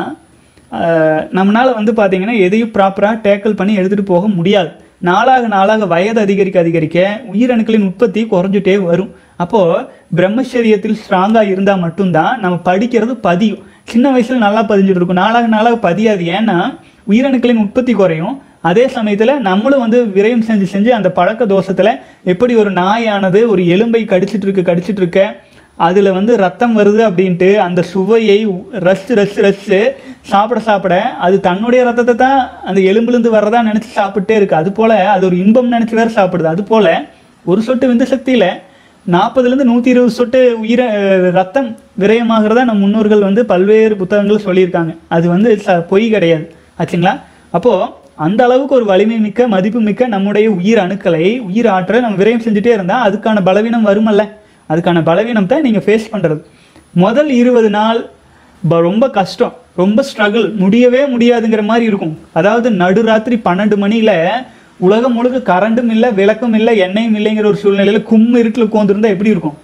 S1: ஆஹ் நம்மனால வந்து பார்த்தீங்கன்னா எதையும் ப்ராப்பராக டேக்கிள் பண்ணி எடுத்துகிட்டு போக முடியாது நாளாக நாளாக வயது அதிகரிக்க அதிகரிக்க உயிரணுக்களின் உற்பத்தி குறைஞ்சிட்டே வரும் அப்போது பிரம்மச்சரியத்தில் ஸ்ட்ராங்காக இருந்தால் மட்டும்தான் நம்ம படிக்கிறது பதியும் சின்ன வயசில் நல்லா பதிஞ்சுட்டு இருக்கும் நாளாக நாளாக பதியாது ஏன்னா உயிரணுக்களின் உற்பத்தி குறையும் அதே சமயத்தில் நம்மளும் வந்து விரயம் செஞ்சு செஞ்சு அந்த பழக்க தோஷத்தில் எப்படி ஒரு நாயானது ஒரு எலும்பை கடிச்சிட்டு இருக்கு கடிச்சிட்டு இருக்க அதில் வந்து ரத்தம் வருது அப்படின்ட்டு அந்த சுவையை ரசிச்சு ரசிச்சு ரசிச்சு சாப்பிட சாப்பிட அது தன்னுடைய ரத்தத்தை தான் அந்த எலும்புலேருந்து வர்றதா நினச்சி சாப்பிட்டே இருக்கு அது போல் அது ஒரு இன்பம் நினச்சி வேற சாப்பிடுது அது போல் ஒரு சொட்டு விந்து சக்தியில் நாற்பதுலேருந்து நூற்றி இருபது சொட்டு உயிர அஹ், ரத்தம் விரயமாகிறதா நம் முன்னோர்கள் வந்து பல்வேறு புத்தகங்கள் சொல்லியிருக்காங்க அது வந்து ச பொய் கிடையாது ஆச்சுங்களா அப்போது அந்த அளவுக்கு ஒரு வலிமை மிக்க மதிப்பு மிக்க நம்முடைய உயிர் அணுக்களை உயிர் ஆற்றலை நம்ம விரயம் செஞ்சுட்டே இருந்தால் அதுக்கான பலவீனம் வருமல்ல அதுக்கான பலவீனம் தான் நீங்கள் ஃபேஸ் பண்ணுறது முதல் இருபது நாள் ப- ரொம்ப கஷ்டம் ரொம்ப ஸ்ட்ரகிள் முடியவே முடியாதுங்கிற மாதிரி இருக்கும் அதாவது நடுராத்திரி பன்னெண்டு மணியில் உலகம் முழுக்க கரண்டும் இல்லை விளக்கும் இல்லை எண்ணெயும் இல்லைங்கிற ஒரு சூழ்நிலையில் கும்மு இருட்டில் உட்காந்துருந்தா எப்படி இருக்கும்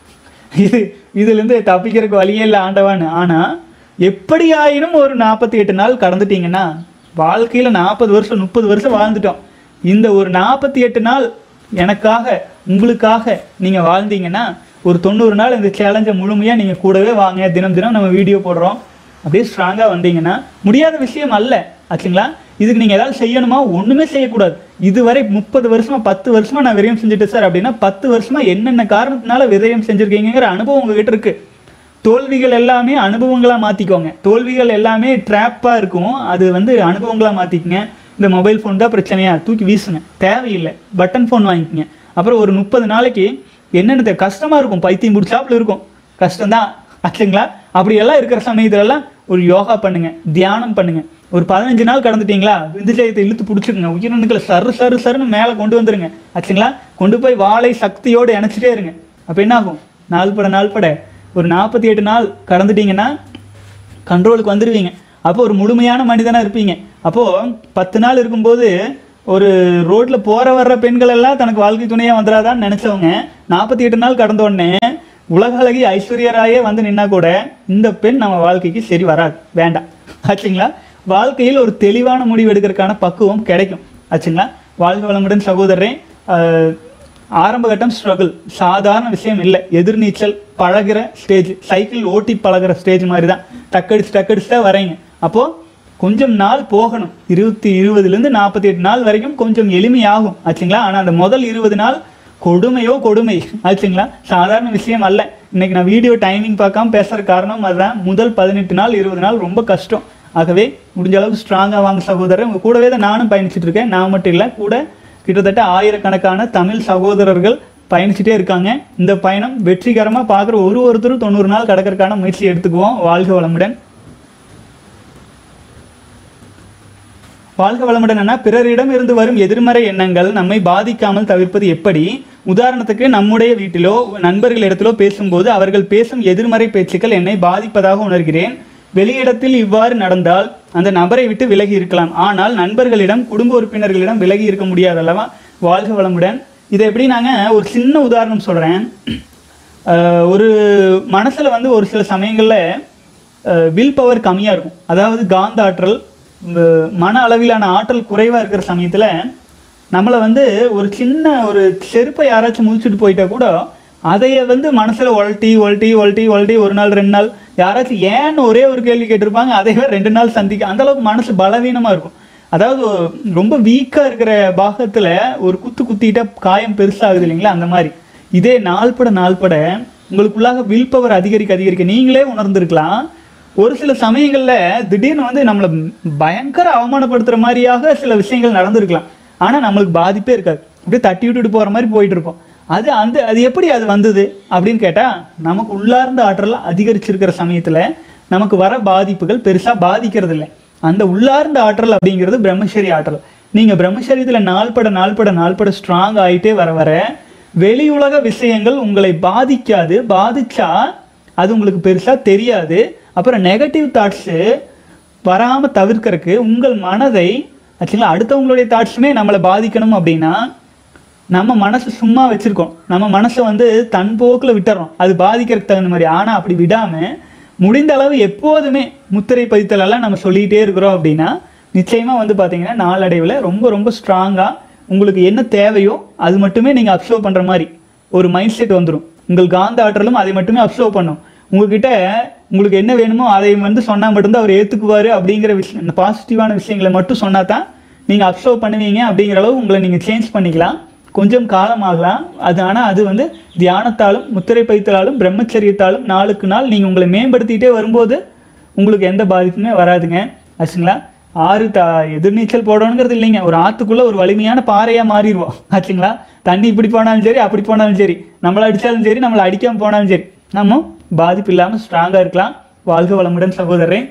S1: இது இதுலேருந்து தப்பிக்கிறதுக்கு வழியே இல்லை ஆண்டவான்னு ஆனால் எப்படி ஆயினும் ஒரு நாற்பத்தி எட்டு நாள் கடந்துட்டீங்கன்னா வாழ்க்கையில் நாற்பது வருஷம் முப்பது வருஷம் வாழ்ந்துட்டோம் இந்த ஒரு நாற்பத்தி எட்டு நாள் எனக்காக உங்களுக்காக நீங்கள் வாழ்ந்தீங்கன்னா ஒரு தொண்ணூறு நாள் இந்த சேலஞ்சை முழுமையாக நீங்கள் கூடவே வாங்க தினம் தினம் நம்ம வீடியோ போடுறோம் அப்படியே ஸ்ட்ராங்காக வந்தீங்கன்னா முடியாத விஷயம் அல்ல ஆச்சுங்களா இதுக்கு நீங்கள் ஏதாவது செய்யணுமா ஒன்றுமே செய்யக்கூடாது இதுவரை முப்பது வருஷமா பத்து வருஷமா நான் விரயம் செஞ்சுட்டேன் சார் அப்படின்னா பத்து வருஷமா என்னென்ன காரணத்தினால விரயம் செஞ்சுருக்கீங்கிற அனுபவம் உங்ககிட்ட இருக்கு தோல்விகள் எல்லாமே அனுபவங்களா மாத்திக்கோங்க தோல்விகள் எல்லாமே ட்ராப்பாக இருக்கும் அது வந்து அனுபவங்களா மாத்திக்கங்க இந்த மொபைல் ஃபோன் தான் பிரச்சனையா தூக்கி வீசுங்க தேவையில்லை பட்டன் ஃபோன் வாங்கிக்கங்க அப்புறம் ஒரு முப்பது நாளைக்கு என்னென்ன தே- கஷ்டமா இருக்கும் பைத்தியம் பிடிச்சாப்புல இருக்கும் கஷ்டம்தான் ஆச்சுங்களா அப்படியெல்லாம் இருக்கிற சமயத்துலலாம் ஒரு யோகா பண்ணுங்க தியானம் பண்ணுங்க ஒரு பதினஞ்சு நாள் கடந்துட்டீங்களா விந்துஜயத்தை இழுத்து பிடிச்சிக்கங்க உயிரணுக்களை சரு சரு சருன்னு மேலே கொண்டு வந்துருங்க ஆச்சுங்களா கொண்டு போய் வாழை சக்தியோடு இணைச்சிட்டே இருங்க அப்போ என்ன ஆகும் நாள் பட நாள் பட ஒரு நாற்பத்தி எட்டு நாள் கடந்துட்டீங்கன்னா கண்ட்ரோலுக்கு வந்துடுவீங்க அப்போ ஒரு முழுமையான மனிதனாக இருப்பீங்க அப்போது பத்து நாள் இருக்கும்போது ஒரு ரோட்டில் போகிற வர்ற பெண்கள் எல்லாம் தனக்கு வாழ்க்கை துணையாக வந்துடாதான்னு நினச்சவங்க நாற்பத்தி எட்டு நாள் கடந்த உடனே உலக அழகி ஐஸ்வர்யராயே வந்து நின்னா கூட இந்த பெண் நம்ம வாழ்க்கைக்கு சரி வராது வேண்டாம் ஆச்சுங்களா வாழ்க்கையில் ஒரு தெளிவான முடிவு எடுக்கிறதுக்கான பக்குவம் கிடைக்கும் ஆச்சுங்களா வாழ்க வளமுடன் சகோதரரே ஆஹ், ஆரம்ப கட்டம் ஸ்ட்ரகிள் சாதாரண விஷயம் இல்லை எதிர்நீச்சல் பழகுற ஸ்டேஜ் சைக்கிள் ஓட்டி பழகுற ஸ்டேஜ் மாதிரி தான் டக்கடிச்சு டக்கடிச்சு தான் வரீங்க அப்போது கொஞ்சம் நாள் போகணும் இருபத்தி இருபதுலேருந்து நாற்பத்தி எட்டு நாள் வரைக்கும் கொஞ்சம் எளிமையாகும் ஆச்சுங்களா ஆனால் அந்த முதல் இருபது நாள் கொடுமையோ கொடுமை ஆச்சுங்களா சாதாரண விஷயம் அல்ல இன்னைக்கு நான் வீடியோ டைமிங் பார்க்காம பேசுகிற காரணம் அதுதான் முதல் பதினெட்டு நாள் இருபது நாள் ரொம்ப கஷ்டம் ஆகவே முடிஞ்ச அளவுக்கு ஸ்ட்ராங்காக வாங்க சகோதரர் உங்கள் கூடவே தான் நானும் பயணிச்சுட்டு இருக்கேன் நான் மட்டும் இல்லை கூட கிட்டத்தட்ட ஆயிரக்கணக்கான தமிழ் சகோதரர்கள் பயணிச்சுட்டே இருக்காங்க இந்த பயணம் வெற்றிகரமாக பார்க்குற ஒரு ஒருத்தரும் தொண்ணூறு நாள் கடக்கறதுக்கான முயற்சி எடுத்துக்குவோம் வாழ்க வளமுடன் வாழ்க வளமுடன் அண்ணா பிறரிடம் இருந்து வரும் எதிர்மறை எண்ணங்கள் நம்மை பாதிக்காமல் தவிர்ப்பது எப்படி உதாரணத்துக்கு நம்முடைய வீட்டிலோ நண்பர்களிடத்திலோ பேசும்போது அவர்கள் பேசும் எதிர்மறை பேச்சுக்கள் என்னை பாதிப்பதாக உணர்கிறேன் வெளியிடத்தில் இவ்வாறு நடந்தால் அந்த நபரை விட்டு விலகி இருக்கலாம் ஆனால் நண்பர்களிடம் குடும்ப உறுப்பினர்களிடம் விலகி இருக்க முடியாது அல்லவா வாழ்க வளமுடன் இதை எப்படி நாங்கள் ஒரு சின்ன உதாரணம் சொல்கிறேன் ஒரு மனசில் வந்து ஒரு சில சமயங்களில் வில் பவர் கம்மியாக இருக்கும் அதாவது காந்த ஆற்றல் இந்த மன அளவிலான ஆற்றல் குறைவாக இருக்கிற சமயத்தில் நம்மளை வந்து ஒரு சின்ன ஒரு செருப்பை யாராச்சும் முடிச்சுட்டு போயிட்டா கூட அதைய வந்து மனசில் ஒழட்டி ஒழட்டி ஒழட்டி ஒழட்டி ஒரு நாள் ரெண்டு நாள் யாராச்சும் ஏன்னு ஒரே ஒரு கேள்வி கேட்டிருப்பாங்க அதைவே ரெண்டு நாள் சந்திக்க அந்த அளவுக்கு மனசு பலவீனமாக இருக்கும் அதாவது ரொம்ப வீக்காக இருக்கிற பாகத்தில் ஒரு குத்து குத்திட்டா காயம் பெருசாகுது இல்லைங்களா அந்த மாதிரி இதே நாள்பட நாள்பட உங்களுக்குள்ளாக வில் பவர் அதிகரிக்க அதிகரிக்க நீங்களே உணர்ந்திருக்கலாம் ஒரு சில சமயங்களில் திடீர்னு வந்து நம்மளை பயங்கர அவமானப்படுத்துகிற மாதிரியாக சில விஷயங்கள் நடந்திருக்கலாம் ஆனால் நம்மளுக்கு பாதிப்பே இருக்காது அப்படியே தட்டி விட்டுட்டு போகிற மாதிரி போயிட்டு இருப்போம் அது அந்த அது எப்படி அது வந்தது அப்படின்னு கேட்டால் நமக்கு உள்ளார்ந்த ஆற்றல் அதிகரிச்சிருக்கிற சமயத்தில் நமக்கு வர பாதிப்புகள் பெருசாக பாதிக்கிறது இல்லை அந்த உள்ளார்ந்த ஆற்றல் அப்படிங்கிறது பிரம்மச்சரி ஆற்றல் நீங்கள் பிரம்மச்சரியத்தில் நாள்பட நாள்பட நாள்பட ஸ்ட்ராங் ஆகிட்டே வர வர வெளி உலக விஷயங்கள் உங்களை பாதிக்காது பாதிச்சா அது உங்களுக்கு பெருசாக தெரியாது அப்புறம் நெகட்டிவ் தாட்ஸு வராமல் தவிர்க்கறதுக்கு உங்கள் மனதை ஆக்சுவலாக அடுத்தவங்களுடைய தாட்ஸுமே நம்மளை பாதிக்கணும் அப்படின்னா நம்ம மனசு சும்மா வச்சுருக்கோம் நம்ம மனசை வந்து தன் போக்கில் விட்டுறோம் அது பாதிக்கிறதுக்கு தகுந்த மாதிரி ஆனால் அப்படி விடாமல் முடிந்த அளவு எப்போதுமே முத்திரை பதித்தலெல்லாம் நம்ம சொல்லிகிட்டே இருக்கிறோம் அப்படின்னா நிச்சயமாக வந்து பார்த்தீங்கன்னா நாளடைவில் ரொம்ப ரொம்ப ஸ்ட்ராங்காக உங்களுக்கு என்ன தேவையோ அது மட்டுமே நீங்கள் அப்சர்வ் பண்ணுற மாதிரி ஒரு மைண்ட் செட் வந்துடும் உங்கள் காந்த ஆற்றலும் அதை மட்டுமே அப்சர்வ் பண்ணும் உங்ககிட்ட உங்களுக்கு என்ன வேணுமோ அதை வந்து சொன்னால் மட்டும்தான் அவர் ஏற்றுக்குவார் அப்படிங்கிற விஷயம் இந்த பாசிட்டிவான விஷயங்களை மட்டும் சொன்னால் தான் நீங்கள் அப்சர்வ் பண்ணுவீங்க அப்படிங்கிற அளவு உங்களை நீங்கள் சேஞ்ச் பண்ணிக்கலாம் கொஞ்சம் காலமாகலாம் அது ஆனால் அது வந்து தியானத்தாலும் முத்திரை பைத்தலாலும் பிரம்மச்சரியத்தாலும் நாளுக்கு நாள் நீங்கள் உங்களை மேம்படுத்திக்கிட்டே வரும்போது உங்களுக்கு எந்த பாதிப்புமே வராதுங்க ஆச்சுங்களா ஆறு த எதிர்நீச்சல் போடணுங்கிறது இல்லைங்க ஒரு ஆற்றுக்குள்ளே ஒரு வலிமையான பாறையாக மாறிடுவோம் ஆச்சுங்களா தண்ணி இப்படி போனாலும் சரி அப்படி போனாலும் சரி நம்மளை அடித்தாலும் சரி நம்மளை அடிக்காமல் போனாலும் சரி நம்ம பாதிப்பு இல்லாமல் ஸ்ட்ராங்காக இருக்கலாம் வாழ்க வளமுடன் சகோதரன்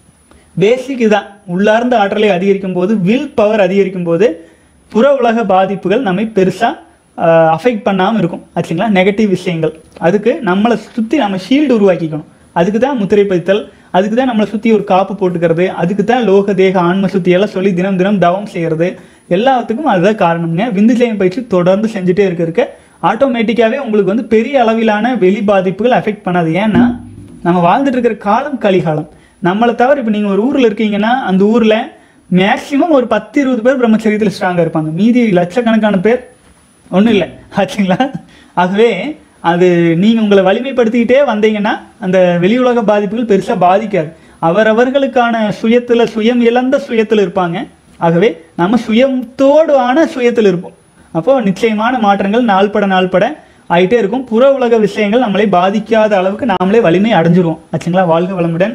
S1: பேசிக் இதுதான் உள்ளார்ந்த ஆற்றலை அதிகரிக்கும் போது வில் பவர் அதிகரிக்கும் போது புற உலக பாதிப்புகள் நம்மை பெருசாக அஃபெக்ட் பண்ணாமல் இருக்கும் ஆச்சுங்களா நெகட்டிவ் விஷயங்கள் அதுக்கு நம்மளை சுற்றி நம்ம ஷீல்டு உருவாக்கிக்கணும் அதுக்கு தான் முத்திரை பதித்தல் அதுக்கு தான் நம்மளை சுற்றி ஒரு காப்பு போட்டுக்கிறது அதுக்கு தான் லோக தேக ஆன்ம சுத்தி எல்லாம் சொல்லி தினம் தினம் தவம் செய்கிறது எல்லாத்துக்கும் அதுதான் காரணம்ங்க விந்து ஜெயம் பயிற்சி தொடர்ந்து செஞ்சுட்டே இருக்க இருக்க ஆட்டோமேட்டிக்காகவே உங்களுக்கு வந்து பெரிய அளவிலான வெளி பாதிப்புகள் அஃபெக்ட் பண்ணாது ஏன்னா நம்ம வாழ்ந்துட்டு இருக்கிற காலம் கலிகாலம் நம்மளை தவிர இப்போ நீங்கள் ஒரு ஊரில் இருக்கீங்கன்னா அந்த ஊரில் மேக்ஸிமம் ஒரு பத்து இருபது பேர் பிரம்மச்சரியத்தில் ஸ்ட்ராங்காக இருப்பாங்க மீதி லட்சக்கணக்கான பேர் ஒன்றும் இல்லை ஆச்சுங்களா ஆகவே அது நீங்கள் உங்களை வலிமைப்படுத்திக்கிட்டே வந்தீங்கன்னா அந்த வெளி உலக பாதிப்புகள் பெருசாக பாதிக்காது அவரவர்களுக்கான சுயத்தில் சுயம் இழந்த சுயத்தில் இருப்பாங்க ஆகவே நம்ம சுயத்தோடு ஆன சுயத்தில் இருப்போம் அப்போது நிச்சயமான மாற்றங்கள் நாள்பட நாள்பட ஆகிட்டே இருக்கும் புற உலக விஷயங்கள் நம்மளை பாதிக்காத அளவுக்கு நாமளே வலிமை அடைஞ்சிருவோம் ஆச்சுங்களா வாழ்க வளமுடன்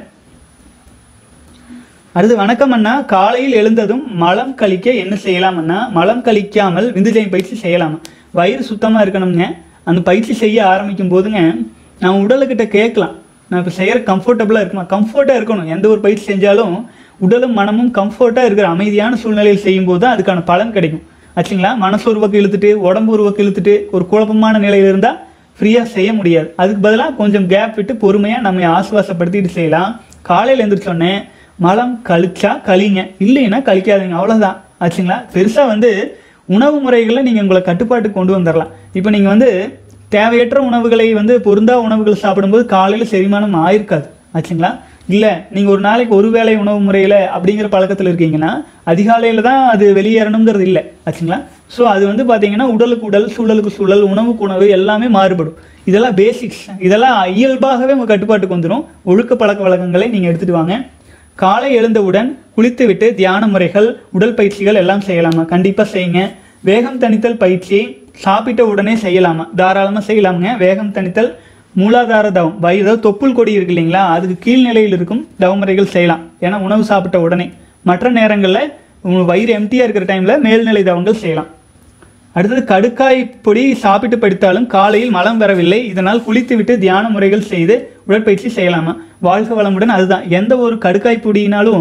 S1: அடுத்து வணக்கம் அண்ணா காலையில் எழுந்ததும் மலம் கழிக்க என்ன செய்யலாம் அண்ணா மலம் கழிக்காமல் விந்துஜயம் பயிற்சி செய்யலாமா வயிறு சுத்தமாக இருக்கணுங்க அந்த பயிற்சி செய்ய ஆரம்பிக்கும் போதுங்க நம்ம உடலுக்கிட்ட கேட்கலாம் நான் இப்போ செய்கிற கம்ஃபர்டபுளாக இருக்குமா கம்ஃபர்ட்டாக இருக்கணும் எந்த ஒரு பயிற்சி செஞ்சாலும் உடலும் மனமும் கம்ஃபர்ட்டாக இருக்கிற அமைதியான சூழ்நிலையில் செய்யும்போது தான் அதுக்கான பலன் கிடைக்கும் ஆச்சுங்களா மனசு ஒரு பக்கம் இழுத்துட்டு உடம்பு ஒரு பக்கம் இழுத்துட்டு ஒரு குழப்பமான நிலையில் இருந்தால் ஃப்ரீயாக செய்ய முடியாது அதுக்கு பதிலாக கொஞ்சம் கேப் விட்டு பொறுமையாக நம்ம ஆசுவாசப்படுத்திட்டு செய்யலாம் காலையில் எழுந்திரிச்சோடனே மலம் கழிச்சா கழிங்க இல்லைன்னா கழிக்காதீங்க அவ்வளோதான் ஆச்சுங்களா பெருசாக வந்து உணவு முறைகளில் நீங்கள் உங்களை கட்டுப்பாட்டுக்கு கொண்டு வந்துடலாம் இப்போ நீங்கள் வந்து தேவையற்ற உணவுகளை வந்து பொருந்தா உணவுகள் சாப்பிடும்போது காலையில் செரிமானம் ஆயிருக்காது ஆச்சுங்களா இல்லை நீங்கள் ஒரு நாளைக்கு ஒரு வேளை உணவு முறையில் அப்படிங்கிற பழக்கத்தில் இருக்கீங்கன்னா அதிகாலையில் தான் அது வெளியேறணுங்கிறது இல்லை ஆச்சுங்களா ஸோ அது வந்து பார்த்தீங்கன்னா உடலுக்கு உடல் சூழலுக்கு சூழல் உணவுக்கு உணவு எல்லாமே மாறுபடும் இதெல்லாம் பேசிக்ஸ் இதெல்லாம் இயல்பாகவே உங்கள் கட்டுப்பாட்டுக்கு வந்துடும் ஒழுக்க பழக்க வழக்கங்களை நீங்கள் எடுத்துகிட்டு வாங்க காலை எழுந்தவுடன் குளித்துவிட்டு தியான முறைகள் உடல் பயிற்சிகள் எல்லாம் செய்யலாமா கண்டிப்பாக செய்யுங்க வேகம் தணித்தல் பயிற்சி சாப்பிட்ட உடனே செய்யலாமா தாராளமாக செய்யலாமுங்க வேகம் தணித்தல் மூலாதார தவம் வயிறு அதாவது தொப்புள் கொடி இருக்கு இல்லைங்களா அதுக்கு கீழ்நிலையில் இருக்கும் தவமுறைகள் செய்யலாம் ஏன்னா உணவு சாப்பிட்ட உடனே மற்ற நேரங்களில் உங்கள் வயிறு எம்டியாக இருக்கிற டைமில் மேல்நிலை தவங்கள் செய்யலாம் அடுத்தது கடுக்காய் பொடி சாப்பிட்டு படித்தாலும் காலையில் மலம் வரவில்லை இதனால் குளித்துவிட்டு தியான முறைகள் செய்து உடற்பயிற்சி செய்யலாமா வாழ்க வளமுடன் அதுதான் எந்த ஒரு கடுக்காய் பொடியினாலும்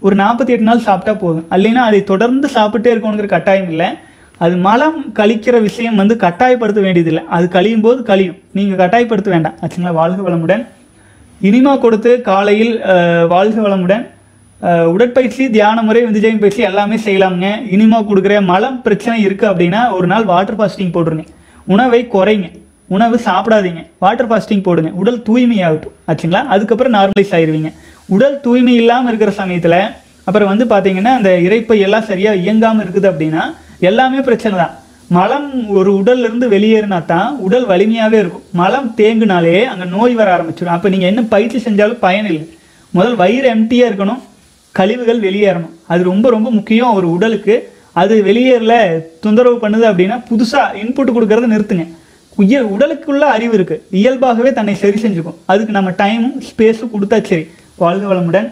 S1: ஒரு நாற்பத்தி எட்டு நாள் சாப்பிட்டா போதும் இல்லைன்னா அதை தொடர்ந்து சாப்பிட்டே இருக்கணுங்கிற கட்டாயம் இல்லை அது மலம் கழிக்கிற விஷயம் வந்து கட்டாயப்படுத்த வேண்டியதில்லை அது கழியும் போது கழியும் நீங்கள் கட்டாயப்படுத்த வேண்டாம் ஆச்சுங்களா வாழ்க வளமுடன் இனிமா கொடுத்து காலையில் அஹ், வாழ்க வளமுடன் அஹ், உடற்பயிற்சி தியான முறை விந்துஜயம் பயிற்சி எல்லாமே செய்யலாமுங்க இனிமா கொடுக்குற மலம் பிரச்சனை இருக்குது அப்படின்னா ஒரு நாள் வாட்டர் ஃபாஸ்டிங் போட்டுருங்க உணவை குறைங்க உணவு சாப்பிடாதீங்க வாட்டர் ஃபாஸ்டிங் போடுங்க உடல் தூய்மையாகட்டும் ஆச்சுங்களா அதுக்கப்புறம் நார்மலைஸ் ஆயிருவீங்க உடல் தூய்மை இல்லாமல் இருக்கிற சமயத்தில் அப்புறம் வந்து பார்த்தீங்கன்னா அந்த இறைப்பை எல்லாம் சரியாக இயங்காமல் இருக்குது அப்படின்னா எல்லாமே பிரச்சனை தான் மலம் ஒரு உடல்ல இருந்து வெளியேறினா தான் உடல் வலிமையாகவே இருக்கும் மலம் தேங்குனாலே அங்கே நோய் வர ஆரம்பிச்சிடும் அப்போ நீங்கள் என்ன பயிற்சி செஞ்சாலும் பயன் இல்லை முதல் வயிறு எம்டியாக இருக்கணும் கழிவுகள் வெளியேறணும் அது ரொம்ப ரொம்ப முக்கியம் ஒரு உடலுக்கு அது வெளியேறல தொந்தரவு பண்ணுது அப்படின்னா புதுசாக இன்புட் கொடுக்கறத நிறுத்துங்க உயிர் உடலுக்குள்ள அறிவு இருக்கு இயல்பாகவே தன்னை சரி செஞ்சுக்கும் அதுக்கு நம்ம டைமும் ஸ்பேஸும் கொடுத்தா சரி வாழ்க வளமுடன்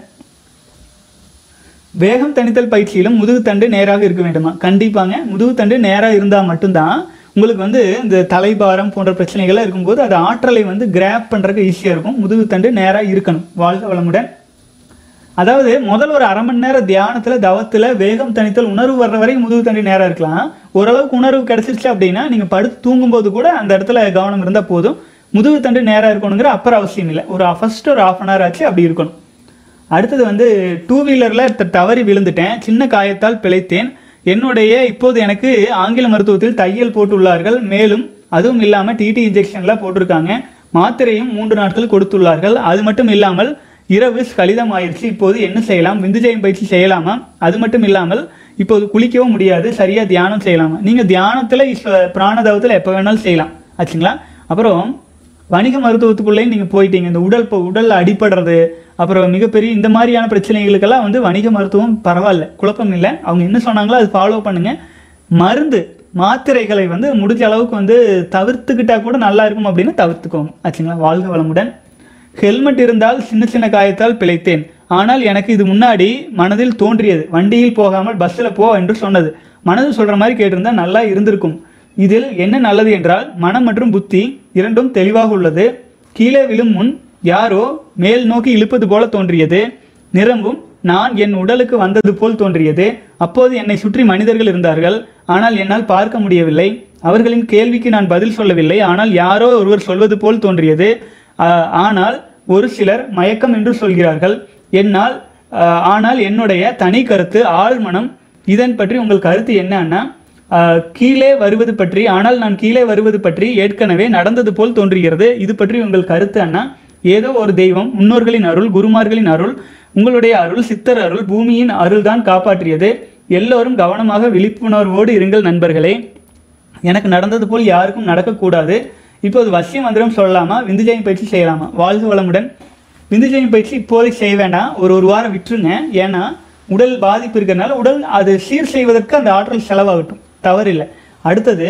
S1: வேகம் தணித்தல் பயிற்சியிலும் முதுகுத்தண்டு நேராக இருக்க வேண்டுமா கண்டிப்பாங்க முதுகுத்தண்டு நேராக இருந்தால் மட்டும்தான் உங்களுக்கு வந்து இந்த தலைபாரம் போன்ற பிரச்சனைகள்லாம் இருக்கும்போது அது ஆற்றலை வந்து கிராப் பண்ணுறதுக்கு ஈஸியாக இருக்கும் முதுகுத்தண்டு நேராக இருக்கணும் வாழ்க வளமுடன் அதாவது முதல் ஒரு அரை மணி நேரம் தியானத்தில் தவத்தில் வேகம் தணித்தல் உணர்வு வர்ற வரைக்கும் முதுகு தண்டி நேரம் இருக்கலாம் ஓரளவுக்கு உணர்வு கிடைச்சிருச்சு அப்படின்னா நீங்கள் படுத்து தூங்கும்போது கூட அந்த இடத்துல கவனம் இருந்தால் போதும் முதுகு தண்டு நேராக இருக்கணுங்கிற அப்புறம் அவசியம் இல்லை ஒரு ஃபர்ஸ்ட் ஒரு ஆஃப் அன் ஹவர் ஆச்சு அப்படி இருக்கணும் அடுத்தது வந்து டூ வீலரில் தவறி விழுந்துட்டேன் சின்ன காயத்தால் பிழைத்தேன் என்னுடைய இப்போது எனக்கு ஆங்கில மருத்துவத்தில் தையல் போட்டுள்ளார்கள் மேலும் அதுவும் இல்லாமல் டிடி இன்ஜெக்ஷன்லாம் போட்டிருக்காங்க மாத்திரையும் மூன்று நாட்கள் கொடுத்துள்ளார்கள் அது மட்டும் இல்லாமல் இரவு கலிதம் ஆயிடுச்சு இப்போது என்ன செய்யலாம் விந்துஜயம் பயிற்சி செய்யலாமா அது மட்டும் இல்லாமல் இப்போது குளிக்கவும் முடியாது சரியாக தியானம் செய்யலாமா நீங்கள் தியானத்தில் பிராணதவத்தில் எப்போ வேணாலும் செய்யலாம் ஆச்சுங்களா அப்புறம் வணிக மருத்துவத்துக்குள்ளேயும் நீங்கள் போயிட்டீங்க இந்த உடல் இப்போ உடலில் அடிபடுறது அப்புறம் மிகப்பெரிய இந்த மாதிரியான பிரச்சனைகளுக்கெல்லாம் வந்து வணிக மருத்துவம் பரவாயில்ல குழப்பம் இல்லை அவங்க என்ன சொன்னாங்களோ அது ஃபாலோ பண்ணுங்க மருந்து மாத்திரைகளை வந்து முடிஞ்ச அளவுக்கு வந்து தவிர்த்துக்கிட்டா கூட நல்லா இருக்கும் அப்படின்னு தவிர்த்துக்கோங்க ஆச்சுங்களா வாழ்க வளமுடன் ஹெல்மெட் இருந்தால் சின்ன சின்ன காயத்தால் பிழைத்தேன் ஆனால் எனக்கு இது முன்னாடி மனதில் தோன்றியது வண்டியில் போகாமல் பஸ்ஸில் போ என்று சொன்னது மனது சொல்கிற மாதிரி கேட்டிருந்தா நல்லா இருந்திருக்கும் இதில் என்ன நல்லது என்றால் மனம் மற்றும் புத்தி இரண்டும் தெளிவாக உள்ளது கீழே விழும் முன் யாரோ மேல் நோக்கி இழுப்பது போல தோன்றியது நிரம்பும் நான் என் உடலுக்கு வந்தது போல் தோன்றியது அப்போது என்னை சுற்றி மனிதர்கள் இருந்தார்கள் ஆனால் என்னால் பார்க்க முடியவில்லை அவர்களின் கேள்விக்கு நான் பதில் சொல்லவில்லை ஆனால் யாரோ ஒருவர் சொல்வது போல் தோன்றியது ஆஹ், ஆனால் ஒரு சிலர் மயக்கம் என்று சொல்கிறார்கள் என்னால் ஆஹ், ஆனால் என்னுடைய தனி கருத்து ஆழ்மனம் இதன் பற்றி உங்கள் கருத்து என்னன்னா ஆஹ், கீழே வருவது பற்றி ஆனால் நான் கீழே வருவது பற்றி ஏற்கனவே நடந்தது போல் தோன்றுகிறது இது பற்றி உங்கள் கருத்து அண்ணா ஏதோ ஒரு தெய்வம் முன்னோர்களின் அருள் குருமார்களின் அருள் உங்களுடைய அருள் சித்தர் அருள் பூமியின் அருள் தான் காப்பாற்றியது எல்லோரும் கவனமாக விழிப்புணர்வோடு இருங்கள் நண்பர்களே எனக்கு நடந்தது போல் யாருக்கும் நடக்கக்கூடாது இப்போது வசிய மந்திரம் சொல்லலாமா விந்துஜயம் பயிற்சி செய்யலாமா வாழ்க வளமுடன் விந்துஜயம் பயிற்சி இப்போதைக்கு செய்ய வேண்டாம் ஒரு ஒரு வாரம் விட்டுருங்க ஏன்னா உடல் பாதிப்பு இருக்கிறனால உடல் அது சீர் செய்வதற்கு அந்த ஆற்றல் செலவாகட்டும் தவறில்லை அடுத்தது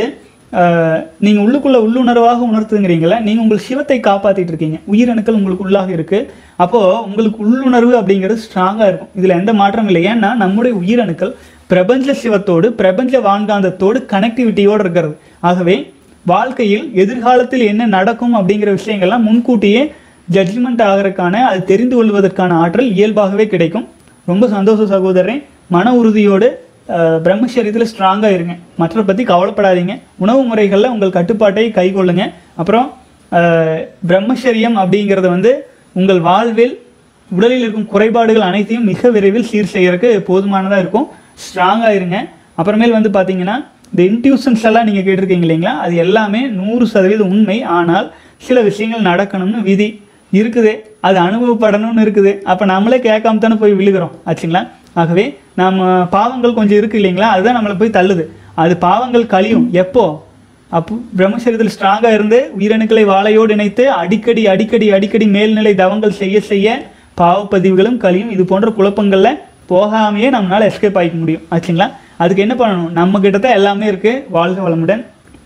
S1: நீங்கள் உள்ளுக்குள்ள உள்ளுணர்வாக உணர்த்துங்கிறீங்களா நீங்கள் உங்கள் சிவத்தை காப்பாற்றிட்டு இருக்கீங்க உயிரணுக்கள் உங்களுக்கு உள்ளாக இருக்குது அப்போது உங்களுக்கு உள்ளுணர்வு அப்படிங்கிறது ஸ்ட்ராங்காக இருக்கும் இதில் எந்த மாற்றமும் இல்லை ஏன்னா நம்முடைய உயிரணுக்கள் பிரபஞ்ச சிவத்தோடு பிரபஞ்ச வான்காந்தத்தோடு கனெக்டிவிட்டியோடு இருக்கிறது ஆகவே வாழ்க்கையில் எதிர்காலத்தில் என்ன நடக்கும் அப்படிங்கிற விஷயங்கள்லாம் முன்கூட்டியே ஜட்ஜ்மெண்ட் ஆகிறதுக்கான அது தெரிந்து கொள்வதற்கான ஆற்றல் இயல்பாகவே கிடைக்கும் ரொம்ப சந்தோஷம் சகோதரன் மன உறுதியோடு அஹ், பிரம்மச்சரியத்தில் ஸ்ட்ராங்காக இருங்க மற்ற பற்றி கவலைப்படாதீங்க உணவு முறைகளில் உங்கள் கட்டுப்பாட்டை கைக்கொள்ளுங்க அப்புறம் அஹ், பிரம்மச்சரியம் அப்படிங்கிறது வந்து உங்கள் வாழ்வில் உடலில் இருக்கும் குறைபாடுகள் அனைத்தையும் மிக விரைவில் சீர் செய்யறதுக்கு போதுமானதாக இருக்கும் ஸ்ட்ராங்காக இருங்க அப்புறமேல் வந்து பார்த்தீங்கன்னா இந்த இன்ட்யூஷன்ஸ் எல்லாம் நீங்கள் கேட்டிருக்கீங்க இல்லைங்களா அது எல்லாமே நூறு சதவீதம் உண்மை ஆனால் சில விஷயங்கள் நடக்கணும்னு விதி இருக்குது அது அனுபவப்படணும்னு இருக்குது அப்போ நம்மளே கேட்காம தானே போய் விழுகிறோம் ஆச்சுங்களா ஆகவே நம்ம பாவங்கள் கொஞ்சம் இருக்கு இல்லைங்களா அதுதான் நம்மளை போய் தள்ளுது அது பாவங்கள் கழியும் எப்போ அப்போ பிரம்மச்சரியத்தில் ஸ்ட்ராங்காக இருந்து உயிரணுக்களை வாழையோடு இணைத்து அடிக்கடி அடிக்கடி அடிக்கடி மேல்நிலை தவங்கள் செய்ய செய்ய பாவப்பதிவுகளும் கழியும் இது போன்ற குழப்பங்களில் போகாமையே நம்மளால் எஸ்கேப் ஆகிக்க முடியும் ஆச்சுங்களா அதுக்கு என்ன பண்ணணும் நம்ம கிட்ட தான் எல்லாமே இருக்குது வாழ்க வளமுடன்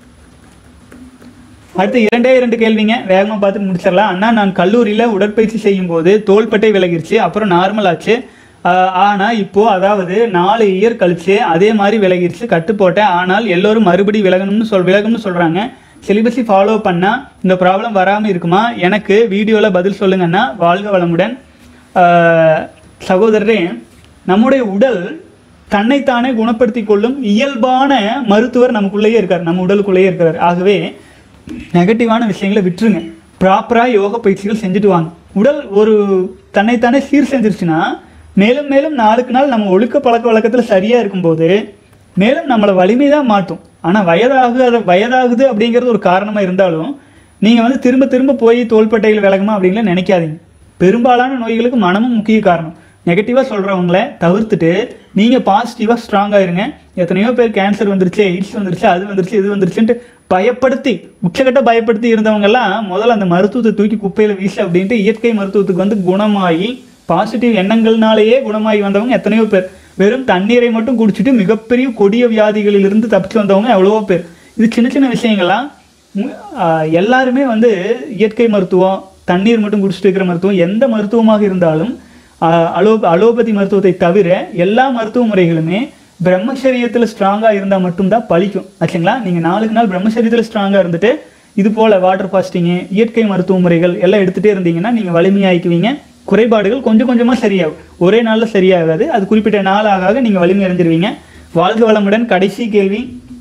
S1: அடுத்து இரண்டே இரண்டு கேள்விங்க வேகமாக பார்த்து முடிச்சிடலாம் அண்ணா நான் கல்லூரியில் உடற்பயிற்சி செய்யும்போது தோள்பட்டை விலகிருச்சு அப்புறம் நார்மல் ஆச்சு ஆனால் இப்போது அதாவது நாலு இயர் கழிச்சு அதே மாதிரி விலகிருச்சு கட்டு போட்டேன் ஆனால் எல்லோரும் மறுபடி விலகணும்னு சொல் விலகணும்னு சொல்கிறாங்க சிலிபஸை ஃபாலோ பண்ணால் இந்த ப்ராப்ளம் வராமல் இருக்குமா எனக்கு வீடியோவில் பதில் சொல்லுங்கன்னா வாழ்க வளமுடன் ஆஹ், சகோதரரே நம்முடைய உடல் தன்னைத்தானே குணப்படுத்தி கொள்ளும் இயல்பான மருத்துவர் நமக்குள்ளேயே இருக்கார் நம்ம உடலுக்குள்ளேயே இருக்கிறார் ஆகவே நெகட்டிவான விஷயங்களை விட்டுருங்க ப்ராப்பராக யோக பயிற்சிகள் செஞ்சுட்டு வாங்க உடல் ஒரு தன்னைத்தானே சீர் செஞ்சிருச்சுன்னா மேலும் மேலும் நாளுக்கு நாள் நம்ம ஒழுக்க பழக்க வழக்கத்தில் சரியாக இருக்கும்போது மேலும் நம்மளை வலிமை தான் மாட்டும் ஆனால் வயதாகு வயதாகுது அப்படிங்கிறது ஒரு காரணமாக இருந்தாலும் நீங்கள் வந்து திரும்ப திரும்ப போய் தோள்பட்டையில் விலகுமா அப்படின்லாம் நினைக்காதீங்க பெரும்பாலான நோய்களுக்கு மனமும் முக்கிய காரணம் நெகட்டிவாக சொல்கிறவங்கள தவிர்த்துட்டு நீங்கள் பாசிட்டிவாக ஸ்ட்ராங்காக இருங்க எத்தனையோ பேர் கேன்சர் வந்துருச்சு எய்ட்ஸ் வந்துருச்சு அது வந்துருச்சு இது வந்துருச்சுன்ட்டு பயப்படுத்தி உச்சக்கட்ட பயப்படுத்தி இருந்தவங்கெல்லாம் முதல்ல அந்த மருத்துவத்தை தூக்கி குப்பையில் வீசு அப்படின்ட்டு இயற்கை மருத்துவத்துக்கு வந்து குணமாகி பாசிட்டிவ் எண்ணங்கள்னாலேயே குணமாகி வந்தவங்க எத்தனையோ பேர் வெறும் தண்ணீரை மட்டும் குடிச்சிட்டு மிகப்பெரிய கொடிய வியாதிகளிலிருந்து தப்பிச்சு வந்தவங்க எவ்வளவோ பேர் இது சின்ன சின்ன விஷயங்கள்லாம் உம், ஆஹ், எல்லாருமே வந்து இயற்கை மருத்துவம் தண்ணீர் மட்டும் குடிச்சிட்டு இருக்கிற மருத்துவம் எந்த மருத்துவமாக இருந்தாலும் ஆஹ், அலோ அலோபதி மருத்துவத்தை தவிர எல்லா மருத்துவ முறைகளுமே பிரம்மச்சரியத்தில் ஸ்ட்ராங்காக இருந்தால் மட்டும்தான் பலிக்கும் ஆச்சுங்களா நீங்கள் நாளுக்கு நாள் பிரம்மச்சரியத்தில் ஸ்ட்ராங்காக இருந்துட்டு இது போல் வாட்டர் ஃபாஸ்டிங்கு இயற்கை மருத்துவ முறைகள் எல்லாம் எடுத்துகிட்டே இருந்தீங்கன்னா நீங்கள் வலிமையாக்குவீங்க குறைபாடுகள் கொஞ்சம் கொஞ்சமாக சரியாகும் ஒரே நாளில் சரியாகாது அது குறிப்பிட்ட நாள் ஆக ஆக நீங்கள் வலிமை அடைஞ்சிருவீங்க வாழ்க வளமுடன் கடைசி கேள்வி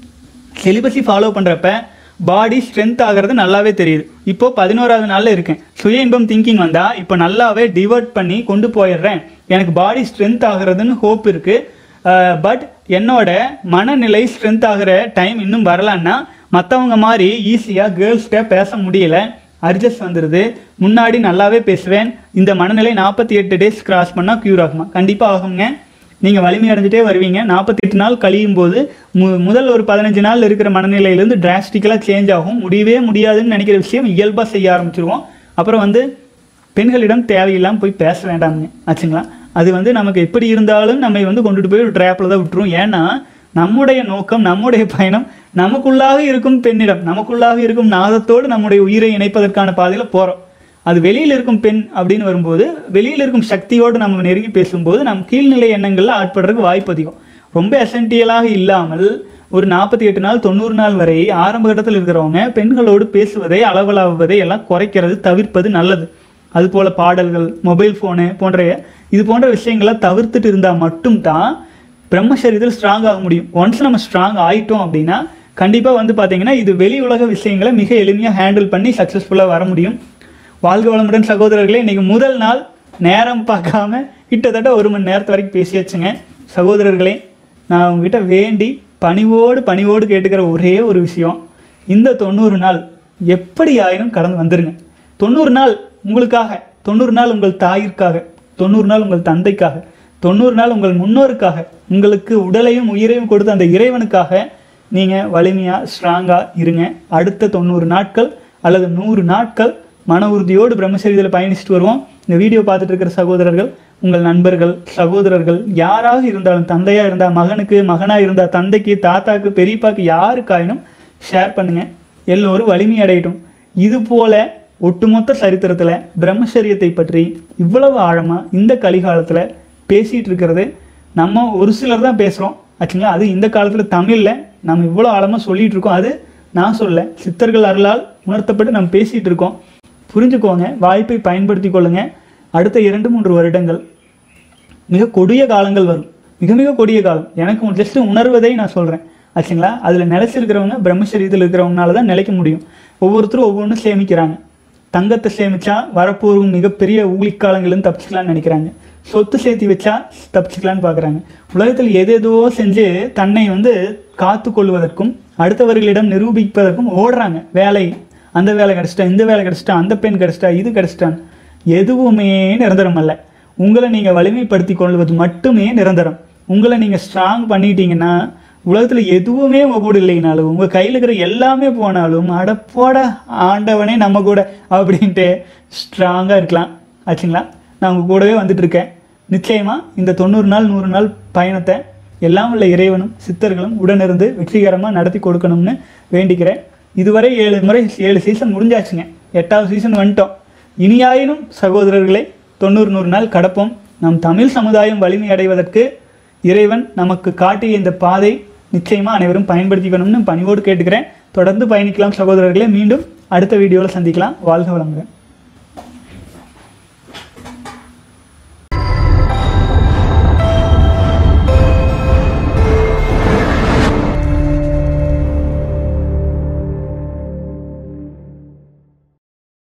S1: செலிபஸி ஃபாலோ பண்ணுறப்ப பாடி ஸ்ட்ரென்த் ஆகிறது நல்லாவே தெரியுது இப்போ பதினோராவது நாளில் இருக்கேன் சுய இன்பம் திங்கிங் வந்தால் இப்போ நல்லாவே டிவர்ட் பண்ணி கொண்டு போயிடுறேன் எனக்கு பாடி ஸ்ட்ரென்த் ஆகுறதுன்னு ஹோப் இருக்குது பட் என்னோட மனநிலை ஸ்ட்ரென்த் ஆகிற டைம் இன்னும் வரலன்னா மற்றவங்க மாதிரி ஈஸியாக கேர்ள்ஸ்கிட்ட பேச முடியல அட்ஜஸ்ட் வந்துடுது முன்னாடி நல்லாவே பேசுவேன் இந்த மனநிலை நாற்பத்தி எட்டு டேஸ் கிராஸ் பண்ணால் க்யூர் ஆகுமா கண்டிப்பாக ஆகுங்க நீங்கள் வலிமை அடைஞ்சிட்டே வருவீங்க நாற்பத்தெட்டு நாள் கழியும் போது மு முதல் ஒரு பதினஞ்சு நாள் இருக்கிற மனநிலையிலேருந்து டிராஸ்டிக்கலாக சேஞ்ச் ஆகும் முடியவே முடியாதுன்னு நினைக்கிற விஷயம் இயல்பாக செய்ய ஆரம்பிச்சிருவோம் அப்புறம் வந்து பெண்களிடம் தேவையில்லாமல் போய் பேச வேண்டாமுங்க ஆச்சுங்களா அது வந்து நமக்கு எப்படி இருந்தாலும் நம்மை வந்து கொண்டுட்டு போய் ஒரு ட்ராப்பில் தான் விட்டுரும் ஏன்னா நம்முடைய நோக்கம் நம்முடைய பயணம் நமக்குள்ளாக இருக்கும் பெண்ணிடம் நமக்குள்ளாக இருக்கும் நாதத்தோடு நம்முடைய உயிரை இணைப்பதற்கான பாதையில் போகிறோம் அது வெளியில் இருக்கும் பெண் அப்படின்னு வரும்போது வெளியில் இருக்கும் சக்தியோடு நம்ம நெருங்கி பேசும்போது நம் கீழ்நிலை எண்ணங்களில் ஆட்படுறதுக்கு வாய்ப்பு அதிகம் ரொம்ப எசென்டியலாக இல்லாமல் ஒரு நாற்பத்தி எட்டு நாள் தொண்ணூறு நாள் வரை ஆரம்ப கட்டத்தில் இருக்கிறவங்க பெண்களோடு பேசுவதை அளவலாவுவதை எல்லாம் குறைக்கிறது தவிர்ப்பது நல்லது அதுபோல் பாடல்கள் மொபைல் ஃபோனு போன்ற இது போன்ற விஷயங்களை தவிர்த்துட்டு இருந்தால் மட்டும்தான் பிரம்மசரீரத்தில் ஸ்ட்ராங் ஆக முடியும் ஒன்ஸ் நம்ம ஸ்ட்ராங் ஆயிட்டோம் அப்படின்னா கண்டிப்பாக வந்து பார்த்தீங்கன்னா இது வெளி உலக விஷயங்களை மிக எளிமையாக ஹேண்டில் பண்ணி சக்ஸஸ்ஃபுல்லாக வர முடியும் வாழ்க வளமுடன் சகோதரர்களே இன்னைக்கு முதல் நாள் நேரம் பார்க்காம கிட்டத்தட்ட ஒரு மணி நேரத்து வரைக்கும் பேசியாச்சுங்க சகோதரர்களே நான் உங்ககிட்ட வேண்டி பணிவோடு பணிவோடு கேட்டுக்கிற ஒரே ஒரு விஷயம் இந்த தொண்ணூறு நாள் எப்படி ஆயினும் கடந்து வந்துருங்க தொண்ணூறு நாள் உங்களுக்காக தொண்ணூறு நாள் உங்கள் தாயிற்காக தொண்ணூறு நாள் உங்கள் தந்தைக்காக தொண்ணூறு நாள் உங்கள் முன்னோருக்காக உங்களுக்கு உடலையும் உயிரையும் கொடுத்த அந்த இறைவனுக்காக நீங்கள் வலிமையாக ஸ்ட்ராங்காக இருங்க அடுத்த தொண்ணூறு நாட்கள் அல்லது நூறு நாட்கள் மன உறுதியோடு பிரம்மச்சரியத்தில் பயணிச்சுட்டு வருவோம் இந்த வீடியோ பார்த்துட்டு இருக்கிற சகோதரர்கள் உங்கள் நண்பர்கள் சகோதரர்கள் யாராக இருந்தாலும் தந்தையாக இருந்தால் மகனுக்கு மகனாக இருந்தால் தந்தைக்கு தாத்தாக்கு பெரியப்பாக்கு யாருக்காயினும் ஷேர் பண்ணுங்கள் எல்லோரும் வலிமை அடையட்டும் இது போல ஒட்டுமொத்த சரித்திரத்தில் பிரம்மச்சரியத்தை பற்றி இவ்வளவு ஆழமாக இந்த கலிகாலத்தில் பேசிகிட்டு இருக்கிறது நம்ம ஒரு சிலர் தான் பேசுகிறோம் ஆச்சுங்களா அது இந்த காலத்தில் தமிழில் நம்ம இவ்வளோ ஆழமாக சொல்லிட்டு இருக்கோம் அது நான் சொல்ல சித்தர்கள் அருளால் உணர்த்தப்பட்டு நம்ம பேசிகிட்டு இருக்கோம் புரிஞ்சுக்கோங்க வாய்ப்பை பயன்படுத்தி கொள்ளுங்க அடுத்த இரண்டு மூன்று வருடங்கள் மிக கொடிய காலங்கள் வரும் மிக மிக கொடிய காலம் எனக்கு ஜஸ்ட் உணர்வதை நான் சொல்கிறேன் ஆச்சுங்களா அதில் நிலைச்சிருக்கிறவங்க பிரம்மச்சரியத்தில் இருக்கிறவங்கனால தான் நிலைக்க முடியும் ஒவ்வொருத்தரும் ஒவ்வொன்றும் சேமிக்கிறாங்க தங்கத்தை சேமிச்சா வரப்போகும் மிகப்பெரிய ஊழிக்காலங்கள்னு தப்பிச்சுக்கலாம்னு நினைக்கிறாங்க சொத்து சேர்த்து வச்சா தப்பிச்சுக்கலான்னு பார்க்குறாங்க உலகத்தில் எதேதோ செஞ்சு தன்னை வந்து காத்து கொள்வதற்கும் அடுத்தவர்களிடம் நிரூபிப்பதற்கும் ஓடுறாங்க வேலை அந்த வேலை கிடச்சிட்டா இந்த வேலை கிடச்சிட்டா அந்த பெண் கிடச்சிட்டா இது கிடச்சிட்டான் எதுவுமே நிரந்தரம் அல்ல உங்களை நீங்கள் வலிமைப்படுத்தி கொள்வது மட்டுமே நிரந்தரம் உங்களை நீங்கள் ஸ்ட்ராங் பண்ணிட்டீங்கன்னா உலகத்தில் எதுவுமே உங்கள் கூட இல்லைனாலும் உங்கள் கையில் இருக்கிற எல்லாமே போனாலும் அடப்போட ஆண்டவனே நம்ம கூட அப்படின்ட்டு ஸ்ட்ராங்காக இருக்கலாம் ஆச்சுங்களா நான் உங்கள் கூடவே வந்துட்டு இருக்கேன் நிச்சயமாக இந்த தொண்ணூறு நாள் நூறு நாள் பயணத்தை எல்லாம் உள்ள இறைவனும் சித்தர்களும் உடனிருந்து வெற்றிகரமாக நடத்தி கொடுக்கணும்னு வேண்டிக்கிறேன் இதுவரை ஏழு முறை ஏழு சீசன் முடிஞ்சாச்சுங்க எட்டாவது சீசன் வந்துட்டோம் இனியாயினும் சகோதரர்களே தொண்ணூறு நூறு நாள் கடப்போம் நம் தமிழ் சமுதாயம் வலிமை அடைவதற்கு இறைவன் நமக்கு காட்டிய இந்த பாதை நிச்சயமாக அனைவரும் பயன்படுத்திக்கணும்னு பணிவோடு கேட்டுக்கிறேன் தொடர்ந்து பயணிக்கலாம் சகோதரர்களே மீண்டும் அடுத்த வீடியோவில் சந்திக்கலாம் வாழ்க வளமுடன்